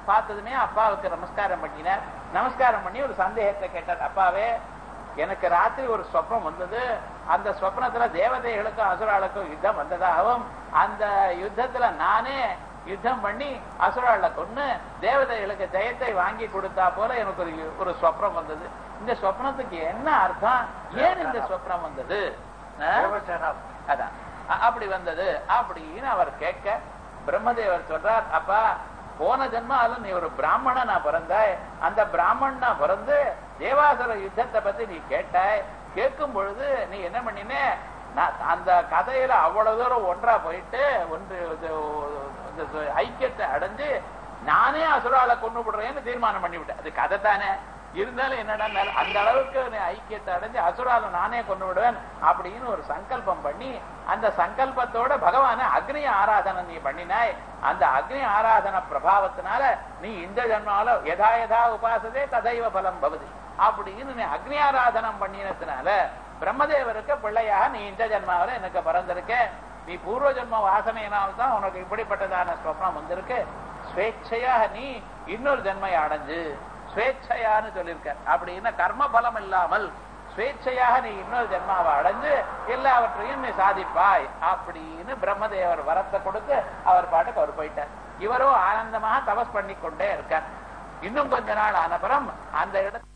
பார்த்ததுமே அப்பாவுக்கு நமஸ்காரம் பண்ணினார் நமஸ்காரம் பண்ணி ஒரு சந்தேகத்தை கேட்டார் அப்பாவே எனக்கு ராத்திரி ஒரு சொப்னம் வந்தது அந்த சொப்னத்துல தேவதைகளுக்கும் அசுராளுக்கும் யுத்தம் வந்ததாகவும் அந்த யுத்தத்துல நானே யுத்தம் பண்ணி அசுராள கொன்னு தேவதைகளுக்கு ஜெயத்தை வாங்கி கொடுத்தா போல எனக்கு ஒரு ஒரு சொப்னம் வந்தது இந்த சொப்னத்துக்கு என்ன அர்த்தம் ஏன் இந்த சொப்னம் வந்தது ஆ? தேவசேனா அதான் அ- அப்படி வந்தது அப்படின்னு அவர் கேட்க பிரம்மதேவர் சொல்றார் அப்பா போன ஜென்மால நீ ஒரு பிராமணனா பிறந்தாய் அந்த பிராமணனா பிறந்து தேவாசுர யுத்தத்தை பத்தி நீ கேட்டாய் கேட்கும் பொழுது நீ என்ன பண்ணினே நான் அந்த கதையில அவ்வளவு தூரம் ஒன்றா போயிட்டு ஒன்று இது, இது, ஐக்கியத்தை அடைஞ்சு நானே அசுரால கொண்டு விடுறேன்னு தீர்மானம் பண்ணி விட்டேன் அது கதை தானே இருந்தாலும் என்னடா அந்த அளவுக்கு நீ ஐக்கியத்தை அடைஞ்சு அசுரால நானே கொண்டு விடுவேன் அப்படின்னு ஒரு சங்கல்பம் பண்ணி அந்த சங்கல்பத்தோட பகவான அக்னி ஆராதனை நீ பண்ணினாய் அந்த அக்னி ஆராதன பிரபாவத்தினால நீ இந்த ஜன்மால யதா யதா உபாசதே ததைவ பலம் பவதி அப்படின்னு நீ அக்னி ஆராதனம் பண்ணினதுனால பிரம்மதேவருக்கு பிள்ளையாக நீ இந்த ஜன்மாவில எனக்கு பிறந்திருக்க நீ பூர்வ ஜென்ம வாசனையினால் தான் உனக்கு இப்படிப்பட்டதான ஸ்வப்னம் வந்திருக்கு ஸ்வேച്ഛையாக நீ இன்னொரு ஜென்மை அடைஞ்சு ஸ்வேച്ഛையான்னு சொல்லியிருக்க அப்படின்னா கர்ம பலம் இல்லாமல் ஸ்வேച്ഛையாக நீ இன்னொரு ஜென்மாவை அடைஞ்சு எல்லாவற்றையும் நீ சாதிப்பாய் அப்படின்னு பிரம்மதேவர் வரத்தை கொடுத்து அவர் பாட்டுக்கு அவர் போயிட்டார் இவரும் ஆனந்தமாக தபஸ் பண்ணி கொண்டே இருக்கார் இன்னும் கொஞ்ச நாள் ஆனப்புறம் அந்த இடத்துல